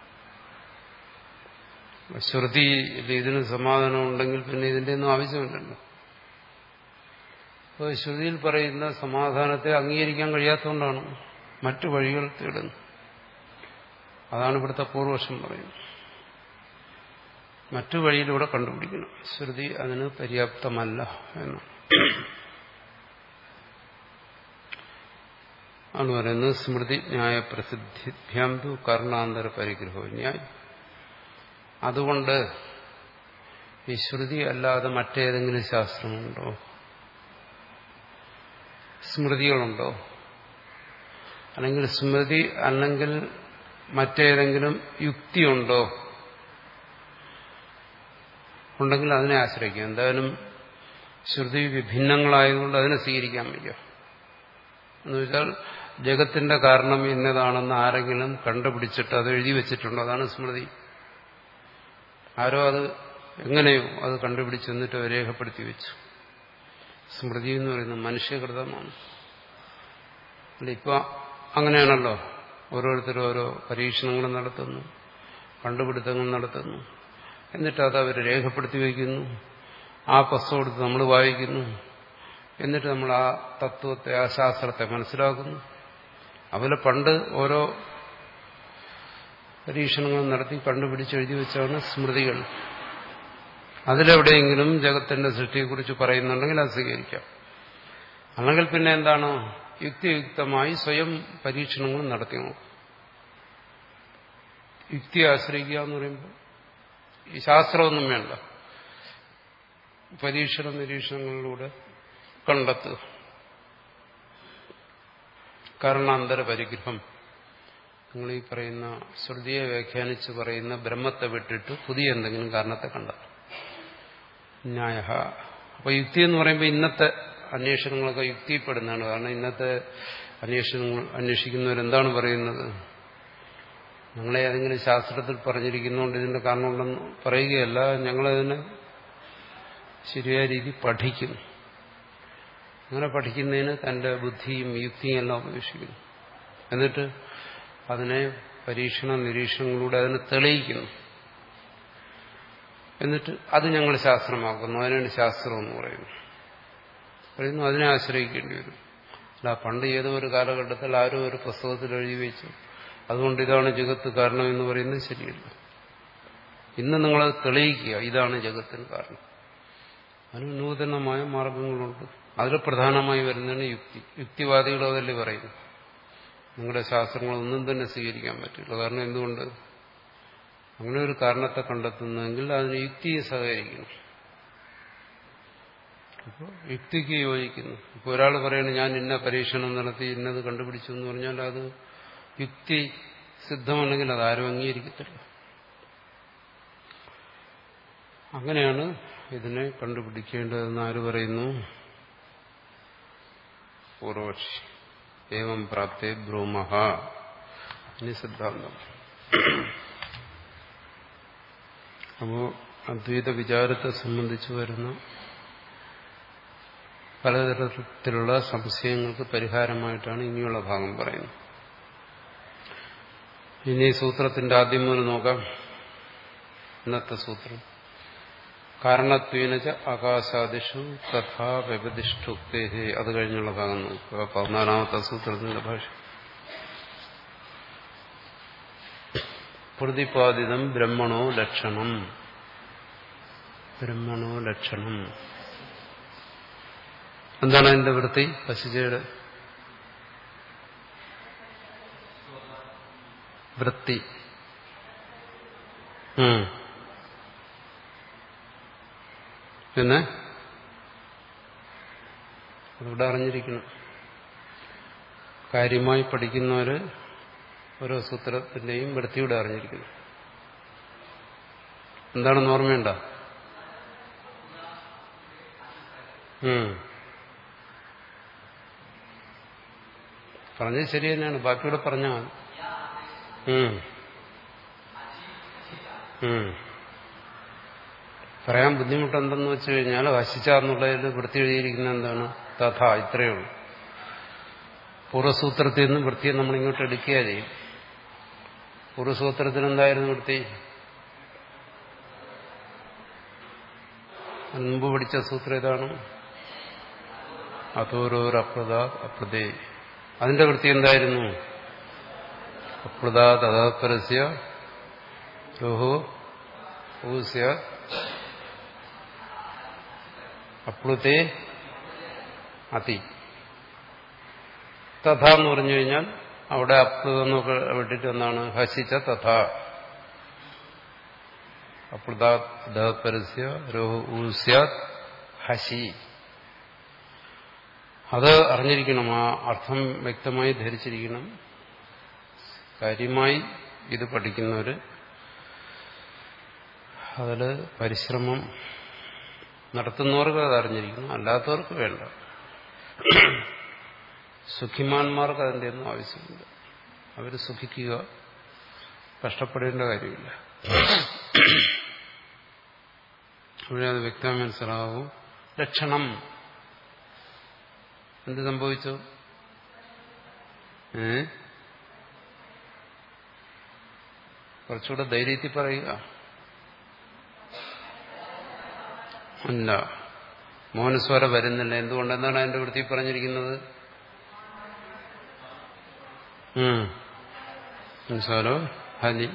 ശ്രുതി ഇതിന് സമാധാനം ഉണ്ടെങ്കിൽ പിന്നെ ഇതിന്റെ ഒന്നും ആവശ്യമില്ലല്ലോ അപ്പോൾ ശ്രുതിയിൽ പറയുന്ന സമാധാനത്തെ അംഗീകരിക്കാൻ കഴിയാത്തതുകൊണ്ടാണ് മറ്റു വഴികൾ തേടുന്നത് അതാണ് ഇവിടുത്തെ പൂർവശം പറയുന്നത് മറ്റു വഴിയിലൂടെ കണ്ടുപിടിക്കണം ശ്രുതി അതിന് പര്യാപ്തമല്ല എന്ന് ആണ് പറയുന്നത് സ്മൃതി ന്യായ പ്രസിദ്ധിഭ്യാം തു കർണാന്തര പരിഗ്രഹോ ന്യായം അതുകൊണ്ട് ഈ ശ്രുതി അല്ലാതെ മറ്റേതെങ്കിലും ശാസ്ത്രമുണ്ടോ സ്മൃതികളുണ്ടോ അല്ലെങ്കിൽ സ്മൃതി അല്ലെങ്കിൽ മറ്റേതെങ്കിലും യുക്തിയുണ്ടോ ഉണ്ടെങ്കിൽ അതിനെ ആശ്രയിക്കാം എന്തായാലും ശ്രുതി വിഭിന്നങ്ങളായതുകൊണ്ട് അതിനെ സ്വീകരിക്കാൻ വയ്യ എന്ന് വെച്ചാൽ ജഗത്തിന്റെ കാരണം ഇന്നതാണെന്ന് ആരെങ്കിലും കണ്ടുപിടിച്ചിട്ട് അത് എഴുതി വെച്ചിട്ടുണ്ടോ അതാണ് സ്മൃതി ആരോ അത് എങ്ങനെയോ അത് കണ്ടുപിടിച്ച് എന്നിട്ട് രേഖപ്പെടുത്തി വെച്ചു സ്മൃതി എന്ന് പറയുന്നത് മനുഷ്യകൃതമാണ് അല്ല ഇപ്പൊ അങ്ങനെയാണല്ലോ ഓരോരുത്തരും ഓരോ പരീക്ഷണങ്ങൾ നടത്തുന്നു കണ്ടുപിടുത്തങ്ങൾ നടത്തുന്നു എന്നിട്ട് അത് അവർ രേഖപ്പെടുത്തി വയ്ക്കുന്നു ആ പുസ്തകം എടുത്ത് നമ്മൾ വായിക്കുന്നു എന്നിട്ട് നമ്മൾ ആ തത്വത്തെ ആ ശാസ്ത്രത്തെ മനസ്സിലാക്കുന്നു അതുപോലെ പണ്ട് ഓരോ പരീക്ഷണങ്ങൾ നടത്തി കണ്ടുപിടിച്ച് എഴുതി വെച്ചാണ് സ്മൃതികൾ അതിലെവിടെയെങ്കിലും ജഗത്തിന്റെ സൃഷ്ടിയെക്കുറിച്ച് പറയുന്നുണ്ടെങ്കിൽ അത് സ്വീകരിക്കാം അല്ലെങ്കിൽ പിന്നെ എന്താണ് യുക്തിയുക്തമായി സ്വയം പരീക്ഷണങ്ങൾ നടത്തി നോക്കും യുക്തി ആശ്രയിക്കുക എന്ന് പറയുമ്പോൾ ഈ ശാസ്ത്രമൊന്നും വേണ്ട പരീക്ഷണ നിരീക്ഷണങ്ങളിലൂടെ കണ്ടെത്തുക കാരണാന്തര പരിഗ്രഹം നിങ്ങൾ ഈ പറയുന്ന ശ്രുതിയെ വ്യാഖ്യാനിച്ച് പറയുന്ന ബ്രഹ്മത്തെ വിട്ടിട്ട് പുതിയ എന്തെങ്കിലും കാരണത്തെ കണ്ടെത്തും ന്യായ അപ്പൊ യുക്തി എന്ന് പറയുമ്പോൾ ഇന്നത്തെ അന്വേഷണങ്ങളൊക്കെ യുക്തിപ്പെടുന്നതാണ് കാരണം ഇന്നത്തെ അന്വേഷണങ്ങൾ അന്വേഷിക്കുന്നവരെന്താണ് പറയുന്നത് ഞങ്ങളെ ഏതെങ്കിലും ശാസ്ത്രത്തിൽ പറഞ്ഞിരിക്കുന്നതുകൊണ്ട് ഇതിന്റെ കാരണമുണ്ടെന്ന് പറയുകയല്ല ഞങ്ങളതിനെ ശരിയായ രീതി പഠിക്കുന്നു അങ്ങനെ പഠിക്കുന്നതിന് തന്റെ ബുദ്ധിയും യുക്തിയും എല്ലാം ഉപേക്ഷിക്കുന്നു എന്നിട്ട് അതിനെ പരീക്ഷണ നിരീക്ഷണങ്ങളിലൂടെ അതിനെ തെളിയിക്കുന്നു എന്നിട്ട് അത് ഞങ്ങൾ ശാസ്ത്രമാക്കുന്നു അതിനാണ് ശാസ്ത്രം എന്ന് പറയുന്നു പറയുന്നു അതിനെ ആശ്രയിക്കേണ്ടി വരും അല്ല പണ്ട് ഏതോ ഒരു കാലഘട്ടത്തിൽ ആരോ ഒരു പുസ്തകത്തിൽ എഴുതി വെച്ചു അതുകൊണ്ട് ഇതാണ് ജഗത്ത് കാരണം എന്ന് പറയുന്നത് ശരിയല്ല ഇന്ന് നിങ്ങളത് തെളിയിക്കുക ഇതാണ് ജഗത്തിന് കാരണം അതിന് നൂതനമായ മാർഗങ്ങളുണ്ട് അതിൽ പ്രധാനമായി വരുന്നതാണ് യുക്തി യുക്തിവാദികൾ അതല്ലേ പറയുന്നു നിങ്ങളുടെ ശാസ്ത്രങ്ങളൊന്നും തന്നെ സ്വീകരിക്കാൻ പറ്റില്ല കാരണം എന്തുകൊണ്ട് അങ്ങനെ ഒരു കാരണത്തെ കണ്ടെത്തുന്നതെങ്കിൽ അതിന് യുക്തിയെ സഹകരിക്കണം അപ്പോൾ യുക്തിക്ക് യോജിക്കുന്നു ഇപ്പോൾ ഒരാൾ പറയുന്നത് ഞാൻ ഇന്ന പരീക്ഷണം നടത്തി ഇന്നത് കണ്ടുപിടിച്ചു എന്ന് പറഞ്ഞാൽ അത് യുക്തി സിദ്ധമാണെങ്കിൽ അത് ആരും അംഗീകരിക്കത്തില്ല അങ്ങനെയാണ് ഇതിനെ കണ്ടുപിടിക്കേണ്ടതെന്ന് ആര് പറയുന്നു പൂർവക്ഷി ഏവം പ്രാപ്തേ ബ്രൂമഹ ഇനി സിദ്ധാന്തം അപ്പോ അദ്വൈത വിചാരത്തെ സംബന്ധിച്ച് വരുന്ന പലതരത്തിലുള്ള സംശയങ്ങൾക്ക് പരിഹാരമായിട്ടാണ് ഇനിയുള്ള ഭാഗം പറയുന്നത് ഇനി സൂത്രത്തിന്റെ ആദ്യം മുതൽ നോക്കാം ഇന്നത്തെ സൂത്രം കാരണത്വീനച്ച ആകാശാദിഷു തഥാ വ്യപതിഷ്ഠുക്തേഹേ അത് കഴിഞ്ഞുള്ള ഭാഗം നോക്കുക പതിനാലാമത്തെ സൂത്രത്തിന്റെ ഭാഷ പ്രതിപാദിതം ബ്രഹ്മണോ ലക്ഷണം ബ്രഹ്മണോ ലക്ഷണം എന്താണ് അതിന്റെ വൃത്തി പശുജയുടെ വൃത്തി പിന്നെ അതിവിടെ അറിഞ്ഞിരിക്കണം കാര്യമായി പഠിക്കുന്നവര് ഓരോ സൂത്രത്തിന്റെയും വൃത്തിയുടെ അറിഞ്ഞിരിക്കുന്നു എന്താണെന്ന് ഓർമ്മയുണ്ട പറഞ്ഞത് ശരി തന്നെയാണ് ബാക്കിയൂടെ പറഞ്ഞാൽ പറയാൻ ബുദ്ധിമുട്ടെന്തെന്ന് വെച്ച് കഴിഞ്ഞാൽ വശിച്ച എന്നുള്ളതിൽ വൃത്തി എഴുതിയിരിക്കുന്ന എന്താണ് തഥ ഇത്രയേ ഉള്ളൂ പൂർവ്വസൂത്രത്തിൽ നിന്ന് വൃത്തിയെ നമ്മൾ ഇങ്ങോട്ട് എടുക്കുക ചെയ്യും പൂർവ്വസൂത്രത്തിൽ എന്തായിരുന്നു വൃത്തി മുമ്പ് പഠിച്ച സൂത്രം ഏതാണ് അതോരോർ അപ്രദ അപ്രദേ അതിന്റെ വൃത്തി എന്തായിരുന്നു അപ്രദ തഥാപരസ്യ രോഹോ ഊസ്യ അപ്ലുതേ അതി തഥ എന്ന് പറഞ്ഞു കഴിഞ്ഞാൽ അവിടെ അപ്ലുതെന്നൊക്കെ വിട്ടിട്ട് എന്താണ് ഹസിച്ച തഥ അപ്ലുതാപരസ്യ രോഹു ഊസ്യാത് ഹസി അത് അറിഞ്ഞിരിക്കണം ആ അർത്ഥം വ്യക്തമായി ധരിച്ചിരിക്കണം കാര്യമായി ഇത് പഠിക്കുന്നവര് അതിൽ പരിശ്രമം നടത്തുന്നവർക്ക് അത് അറിഞ്ഞിരിക്കണം അല്ലാത്തവർക്ക് വേണ്ട സുഖിമാന്മാർക്ക് അതിൻ്റെ ഒന്നും ആവശ്യമില്ല അവർ സുഖിക്കുക കഷ്ടപ്പെടേണ്ട കാര്യമില്ല അവിടെ അത് വ്യക്തമായി മനസ്സിലാവും ലക്ഷണം എന്ത് സംഭവിച്ചു ഏ കുറച്ചുകൂടെ ധൈര്യത്തിൽ പറയുക അല്ല മോഹനസ്വര വരുന്നില്ല എന്തുകൊണ്ടെന്നാണ് അതിന്റെ വൃത്തി പറഞ്ഞിരിക്കുന്നത് സ്വരോ ഹലി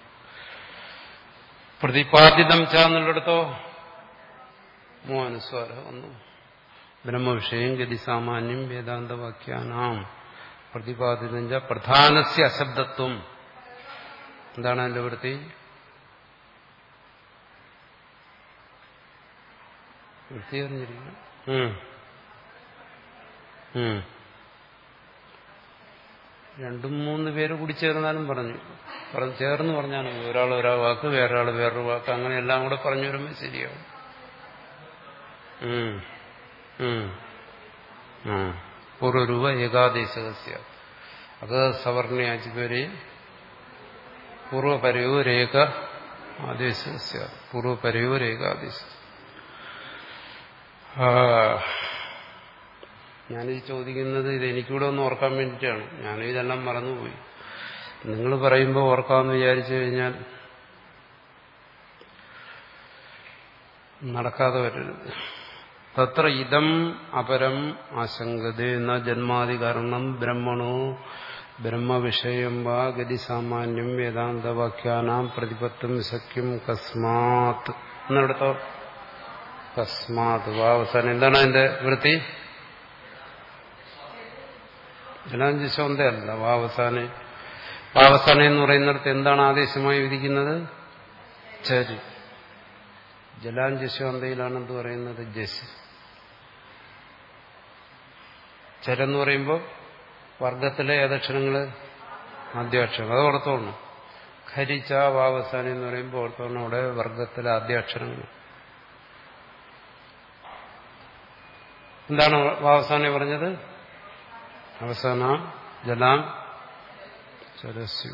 പ്രതിപാദിതം ചാന്നുള്ളിടത്തോ മോഹനസ്വര ഒന്നു ബ്രഹ്മവിഷയം ഗതി സാമാന്യം വേദാന്തവാക്യാനാം പ്രതിപാദിതം ച പ്രധാനസ്യ അശബ്ദത്വം എന്താണ് അതിന്റെ വൃത്തി വൃത്തി അറിഞ്ഞിരിക്കണം രണ്ടും മൂന്ന് പേര് കൂടി ചേർന്നാലും പറഞ്ഞു പറഞ്ഞു ചേർന്ന് പറഞ്ഞാലും ഒരാൾ ഒരാ വാക്ക് വേറൊരാൾ വേറൊരു വാക്ക് അങ്ങനെ എല്ലാം കൂടെ പറഞ്ഞു വരുമ്പോൾ ശരിയാവും പൂർവരൂപ ഏകാദേശസ്യ അത് സവർണയാചിതരെ പൂർവപരയോരേക ആദേശസ്യ പൂർവപരയോരേകാദേശ ഞാനിത് ചോദിക്കുന്നത് ഇത് എനിക്കൂടെ ഒന്ന് ഓർക്കാൻ വേണ്ടിയിട്ടാണ് ഞാനിതെല്ലാം മറന്നുപോയി നിങ്ങൾ പറയുമ്പോൾ ഓർക്കാമെന്ന് വിചാരിച്ചു കഴിഞ്ഞാൽ നടക്കാതെ വരരുത് തത്ര ഇതം അപരം ആശങ്കതേ ന ജന്മാദി കാരണം ബ്രഹ്മണോ ബ്രഹ്മവിഷയം വാ ഗതിസാമാന്യം വേദാന്തവാക്യാനാം പ്രതിപത്തും ശക്യം കസ്മാത് എന്നിടത്തോ കസ്മാത് വാ അവസാനം എന്താണ് അതിന്റെ വൃത്തി ജലാഞ്ചശോന്തയല്ല വാവസാനെ വാവസാന എന്ന് പറയുന്നിടത്ത് എന്താണ് ആദേശമായി വിധിക്കുന്നത് ചരി ജലാഞ്ചശോന്തയിലാണ് എന്ത് പറയുന്നത് ജസ് ചരെന്ന് പറയുമ്പോൾ വർഗത്തിലെ ഏതക്ഷരങ്ങള് ആദ്യാക്ഷരം അത് ഓർത്തോണം ഖരിച്ച വാവസാന എന്ന് പറയുമ്പോൾ ഓർത്തോണം അവിടെ വർഗത്തിലെ ആദ്യാക്ഷരങ്ങൾ എന്താണ് വാവസാനെ പറഞ്ഞത് അവസാന ജലാം ചരസ്യു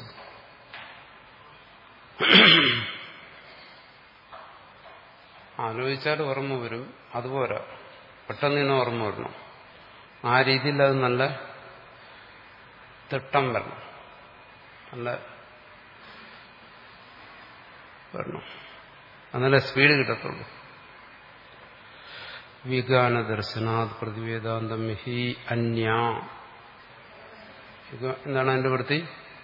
ആലോചിച്ചാൽ ഓർമ്മ വരും അതുപോരാ പെട്ടെന്ന് തന്നെ ഓർമ്മ വരണം ആ രീതിയിൽ അത് നല്ല തിട്ടം വരണം നല്ല വരണം അങ്ങനെ സ്പീഡ് കിട്ടത്തുള്ളൂ വിഗാന ദർശനാത് പ്രതിവേദാന്തം ഹി അന്യ എന്താണ് അതിന്റെ വൃത്തി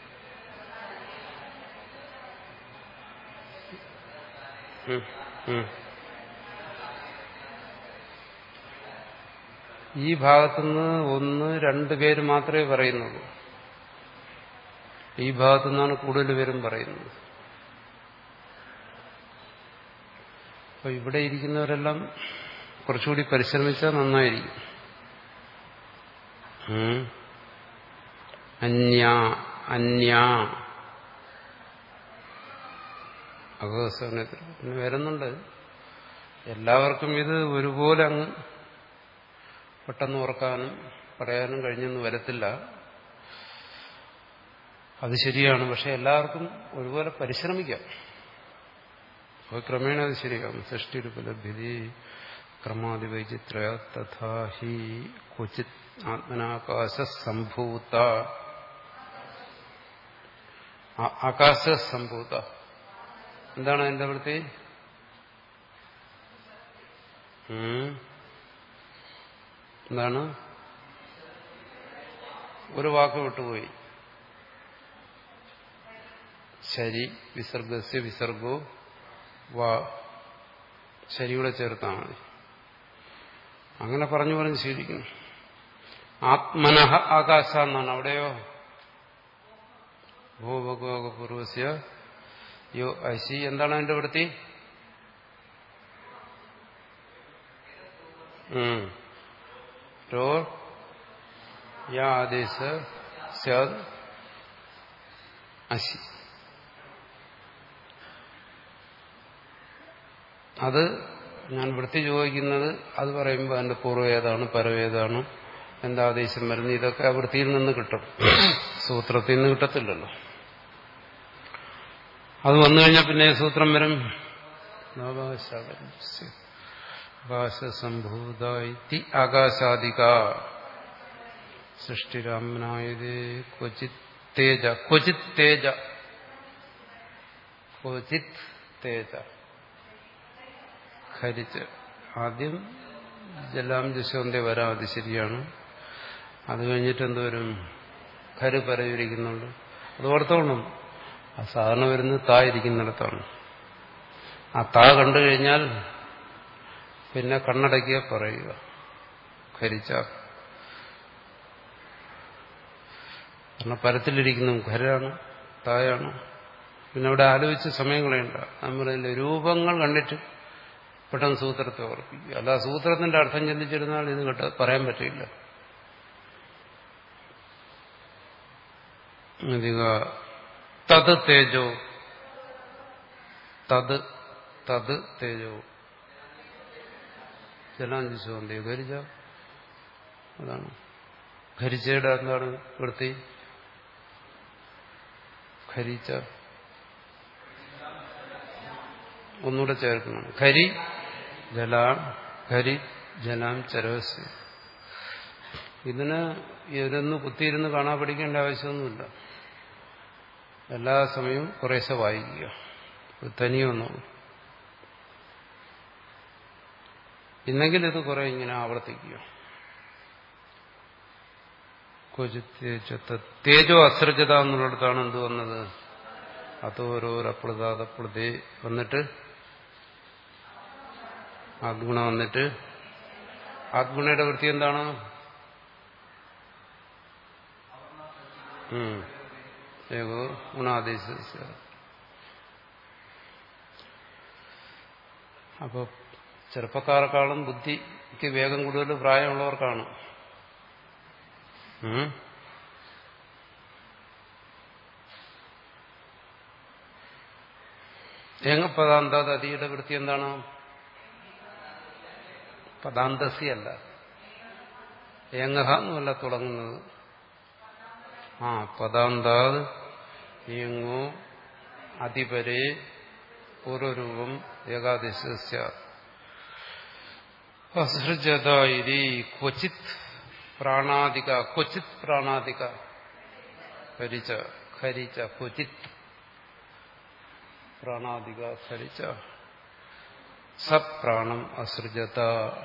ഉം, ഉം. ഈ ഭാഗത്തുനിന്ന് ഒന്ന് രണ്ട് പേര് മാത്രമേ പറയുന്നുള്ളൂ ഈ ഭാഗത്തുനിന്നാണ് കൂടുതൽ പേരും പറയുന്നത് അപ്പൊ ഇവിടെ ഇരിക്കുന്നവരെല്ലാം കുറച്ചുകൂടി പരിശ്രമിച്ചാൽ നന്നായിരിക്കും ഉം. അന്യ അന്യ അകസ്വനത്തിൽ പിന്നെ വരുന്നുണ്ട് എല്ലാവർക്കും ഇത് ഒരുപോലെ അങ്ങ് പെട്ടെന്ന് ഓർക്കാനും പറയാനും കഴിഞ്ഞൊന്നും വരത്തില്ല അത് ശരിയാണ് പക്ഷെ എല്ലാവർക്കും ഒരുപോലെ പരിശ്രമിക്കാം അപ്പോൾ ക്രമേണ അത് ശരിയാകും സൃഷ്ടിരുപലഭ്യതി ക്രമാതിവൈചിത്ര തഥാ ഹി ക്വചിത് ആത്മനാകാശ സംഭൂത ആ- ആകാശ സംഭൂത എന്താണ് അതിന്റെ വൃത്തി ഉം. എന്താണ് ഒരു വാക്ക് വിട്ടുപോയി ശരി വിസർഗസ്യ വിസർഗോ വാ ശരിയുടെ ചേർത്താൽ മതി അങ്ങനെ പറഞ്ഞു പറഞ്ഞ് ശീലിക്കുന്നു ആത്മനഃ ആകാശ എന്നാണ് അവിടെയോ ഭൂഭഗോപൂർവസ്യ യോ അശി എന്താണ് അതിന്റെ വൃത്തി ഉം. രോ യാ ആദേശ സ്യാദ് അശി അത് ഞാൻ വൃത്തി ചോദിക്കുന്നത് അത് പറയുമ്പോൾ അതിന്റെ പൂർവ്വവേദാണ് പരവേദാണ് എന്താ ആദേശം വരുന്നത് ഇതൊക്കെ ആ വൃത്തിയിൽ നിന്ന് കിട്ടും സൂത്രത്തിൽ നിന്ന് കിട്ടത്തില്ലല്ലോ അത് വന്നു കഴിഞ്ഞാൽ പിന്നെ സൂത്രം വരും ആകാശസംഭൂത ഇതി ആകാശാദിക സൃഷ്ടിരാമനായത് ക്വചിത് തേജ ക്വചിത് തേജ ക്വചിത് തേജ ഖരിച്ച് ആദ്യം ജലാം ജശോന്റെ വരാം അത് ശരിയാണ് അത് കഴിഞ്ഞിട്ട് എന്തോരും ഖര് പരയിരിക്കുന്നുണ്ട് അത് ഓർത്തോണം ആ സാധാരണ വരുന്നത് താ ഇരിക്കുന്നിടത്താണ് ആ താ കണ്ടു കഴിഞ്ഞാൽ പിന്നെ കണ്ണടയ്ക്കുക പറയുക ഖരിച്ച കാരണം പരത്തിലിരിക്കുന്നു ഖരാണ് തായാണ് പിന്നെ അവിടെ ആലോചിച്ച് സമയം കളയണ്ട നമ്മളിലെ രൂപങ്ങൾ കണ്ടിട്ട് പെട്ടെന്ന് സൂത്രത്തെ ഓർപ്പിക്കുക അല്ല സൂത്രത്തിന്റെ അർത്ഥം ചിന്തിച്ചിരുന്നാൽ ഇത് കേട്ട് പറയാൻ പറ്റില്ല അധിക തത് തേജോ തത് തത് തേജോ ജലാഞ്ചിച്ചോണ്ട് ഖരിച്ച അതാണ് ഖരിച്ചയുടെ എന്താണ് വൃത്തി ഖരിച്ച ഒന്നുകൂടെ ചേർക്കണം ഖരി ജലാം ഖരി ജലാം ചരവസ് ഇതിന് ഇതൊന്ന് കുത്തിയിരുന്ന് കാണാൻ പഠിക്കേണ്ട ആവശ്യമൊന്നുമില്ല എല്ലാ സമയവും കുറേശ്ശെ വായിക്കുക ഇത് തനിയൊന്നും ഇന്നെങ്കിൽ ഇത് കുറെ ഇങ്ങനെ ആവർത്തിക്കുക തേജോ അസൃജത എന്നുള്ളിടത്താണ് എന്ത് വന്നത് അതോരോരപ്രതാതപ്രതേ വന്നിട്ട് ആദ്ഗുണ വന്നിട്ട് ആദ്ഗുണയുടെ വൃത്തി എന്താണ് ഏകോ ഗുണാദേശ അപ്പോൾ ചെറുപ്പക്കാരെക്കാളും ബുദ്ധിക്ക് വേഗം കൂടുതൽ പ്രായമുള്ളവർക്കാണ് ഉം. ഏങ്ങപ്പദാന്താത് അതിയുടെ വൃത്തി എന്താണ് പദാന്തസിയല്ല ഏങ്ങഹ എന്നല്ല തുടങ്ങുന്നത് ആ പദാന്താത് ഏങ്ങോ അതിപരെ പൂർവരൂപം ഏകാദശ അസൃജത ഇതി ക്വചിത് പ്രാണാദിക ക്വചിത് പ്രാണാദിക ഖരിച്ച ഖരിച്ച ക്വചിത് പ്രാണാദിക ഖരിച്ച സപ്രാണം അസൃജത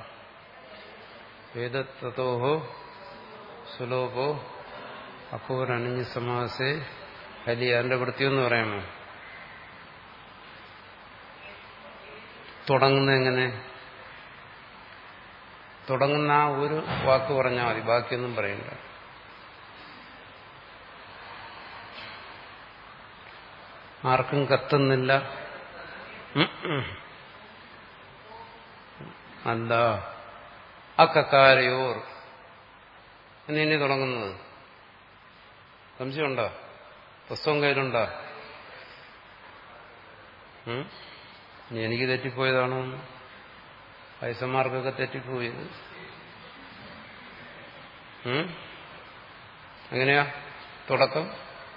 വേദത്തോ സുലോപോ അപ്പോരണിഞ്ഞ സമാസേ ഹലി അതിന്റെ വൃത്തിയൊന്ന് പറയാമോ തുടങ്ങുന്ന എങ്ങനെ തുടങ്ങുന്ന ആ ഒരു വാക്ക് പറഞ്ഞാൽ മതി ബാക്കിയൊന്നും പറയണ്ട ആർക്കും കത്തുന്നില്ല ഉം ഉം. അല്ല അക്കക്കാരയോർ എന്നിനി തുടങ്ങുന്നത് സംശയമുണ്ടോ പുസ്തകം കയ്യിലുണ്ടോ ഉം? ഇനി എനിക്ക് തെറ്റിപ്പോയതാണോ വയസ്സന്മാർക്കൊക്കെ തെറ്റിപ്പോയത് ഉം? എങ്ങനെയാ തുടക്കം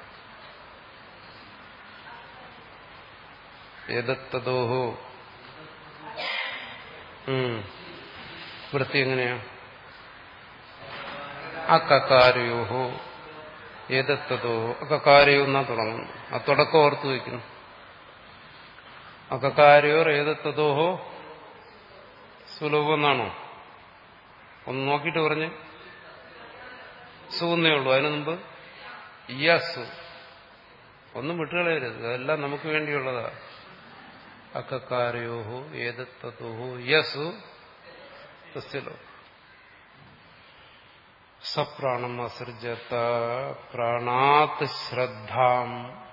ഏതത്തതോഹോ ഉം. വൃത്തി എങ്ങനെയാ അക്കക്കാരയോഹോ ഏതത്തതോഹോ അക്കക്കാരയോ എന്നാ തുടങ്ങുന്നു ആ തുടക്കം ഓർത്തു വയ്ക്കുന്നു അക്കക്കാരയോർ ഏതത്തതോഹോ സുലഭം എന്നാണോ ഒന്ന് നോക്കിയിട്ട് പറഞ്ഞ് സുന്നേ ഉള്ളൂ അതിനു മുമ്പ് ഇയാസു ഒന്നും വിട്ടുകളയരുത് അതെല്ലാം നമുക്ക് വേണ്ടിയുള്ളതാ അക്കക്കാരയോഹോ ഏതത്തതോഹോ യസു തസ്യലോ സപ്രാണം അസൃജത്ത പ്രാണാത് ശ്രദ്ധാം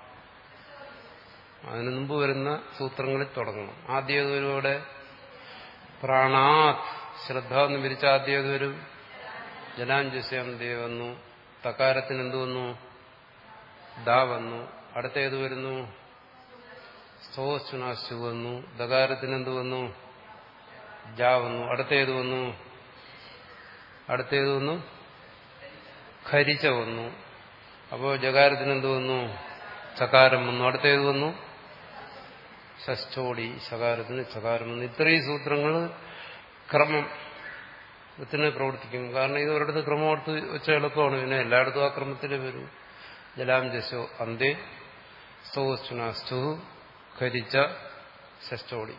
അതിനു മുമ്പ് വരുന്ന സൂത്രങ്ങളിൽ തുടങ്ങണം ആദ്യം ഏതൊരുവിടെ പ്രാണാത് ശ്രദ്ധ എന്ന് പിരിച്ച ആദ്യം ഏതൊരു ജലാഞ്ജസ്യം ദേ വന്നു തകാരത്തിന് എന്തു വന്നു ദാ വന്നു അടുത്ത ഏത് വരുന്നു സ്തോസുനാശു വന്നു ദകാരത്തിന് എന്ത് വന്നു ജാ വന്നു അടുത്ത ഏത് വന്നു അടുത്ത ഏത് വന്നു ഖരിച്ച വന്നു അപ്പോൾ ജകാരത്തിന് എന്ത് വന്നു ചകാരം വന്നു അടുത്ത ഏത് വന്നു ഷഷ്ടോടി ശകാരത്തിന് ചകാരം വന്നു ഇത്രയും സൂത്രങ്ങൾ ക്രമം ത്തിന് പ്രവർത്തിക്കും കാരണം ഇത് ഒരിടത്ത് ക്രമം എടുത്ത് വെച്ച എളുപ്പമാണ് പിന്നെ എല്ലായിടത്തും ആ ക്രമത്തിൽ വരൂ ജലാം ജശോ അന്തേ സ്തോസ്റ്റുനാസ്റ്റു ഖരിച്ച ഷഷ്ടോടി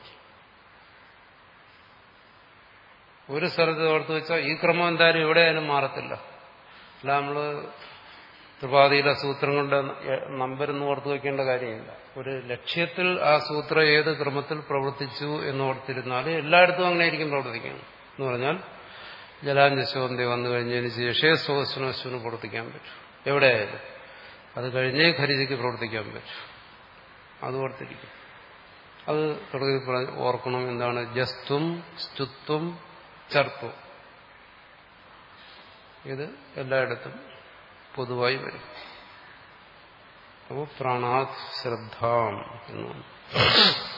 ഒരു സ്ഥലത്ത് ഓർത്ത് വെച്ചാൽ ഈ ക്രമം എന്തായാലും എവിടെയായാലും മാറത്തില്ല അല്ല നമ്മൾ ത്രിപാതിയിലെ സൂത്രങ്ങളുടെ നമ്പർ എന്ന് ഓർത്ത് വയ്ക്കേണ്ട കാര്യമില്ല ഒരു ലക്ഷ്യത്തിൽ ആ സൂത്രം ഏത് ക്രമത്തിൽ പ്രവർത്തിച്ചു എന്ന് ഓർത്തിരുന്നാൽ എല്ലായിടത്തും അങ്ങനെ ആയിരിക്കും പ്രവർത്തിക്കുന്നത് എന്ന് പറഞ്ഞാൽ ജലാഞ്ജശോന്തി വന്നു കഴിഞ്ഞതിന് ശേഷേ സോസ്നോസ്വന് പ്രവർത്തിക്കാൻ പറ്റും എവിടെയായാലും അത് കഴിഞ്ഞേ ഖരിജയ്ക്ക് പ്രവർത്തിക്കാൻ പറ്റും അത് ഓർത്തിരിക്കും അത് തുടങ്ങി പറ- ഓർക്കണം എന്താണ് ജസ്ത്വം സ്തുത്വം ചർത്തും ഇത് എല്ലായിടത്തും പൊതുവായി വരും അപ്പോൾ പ്രാണാത് ശ്രദ്ധാം എന്നാണ്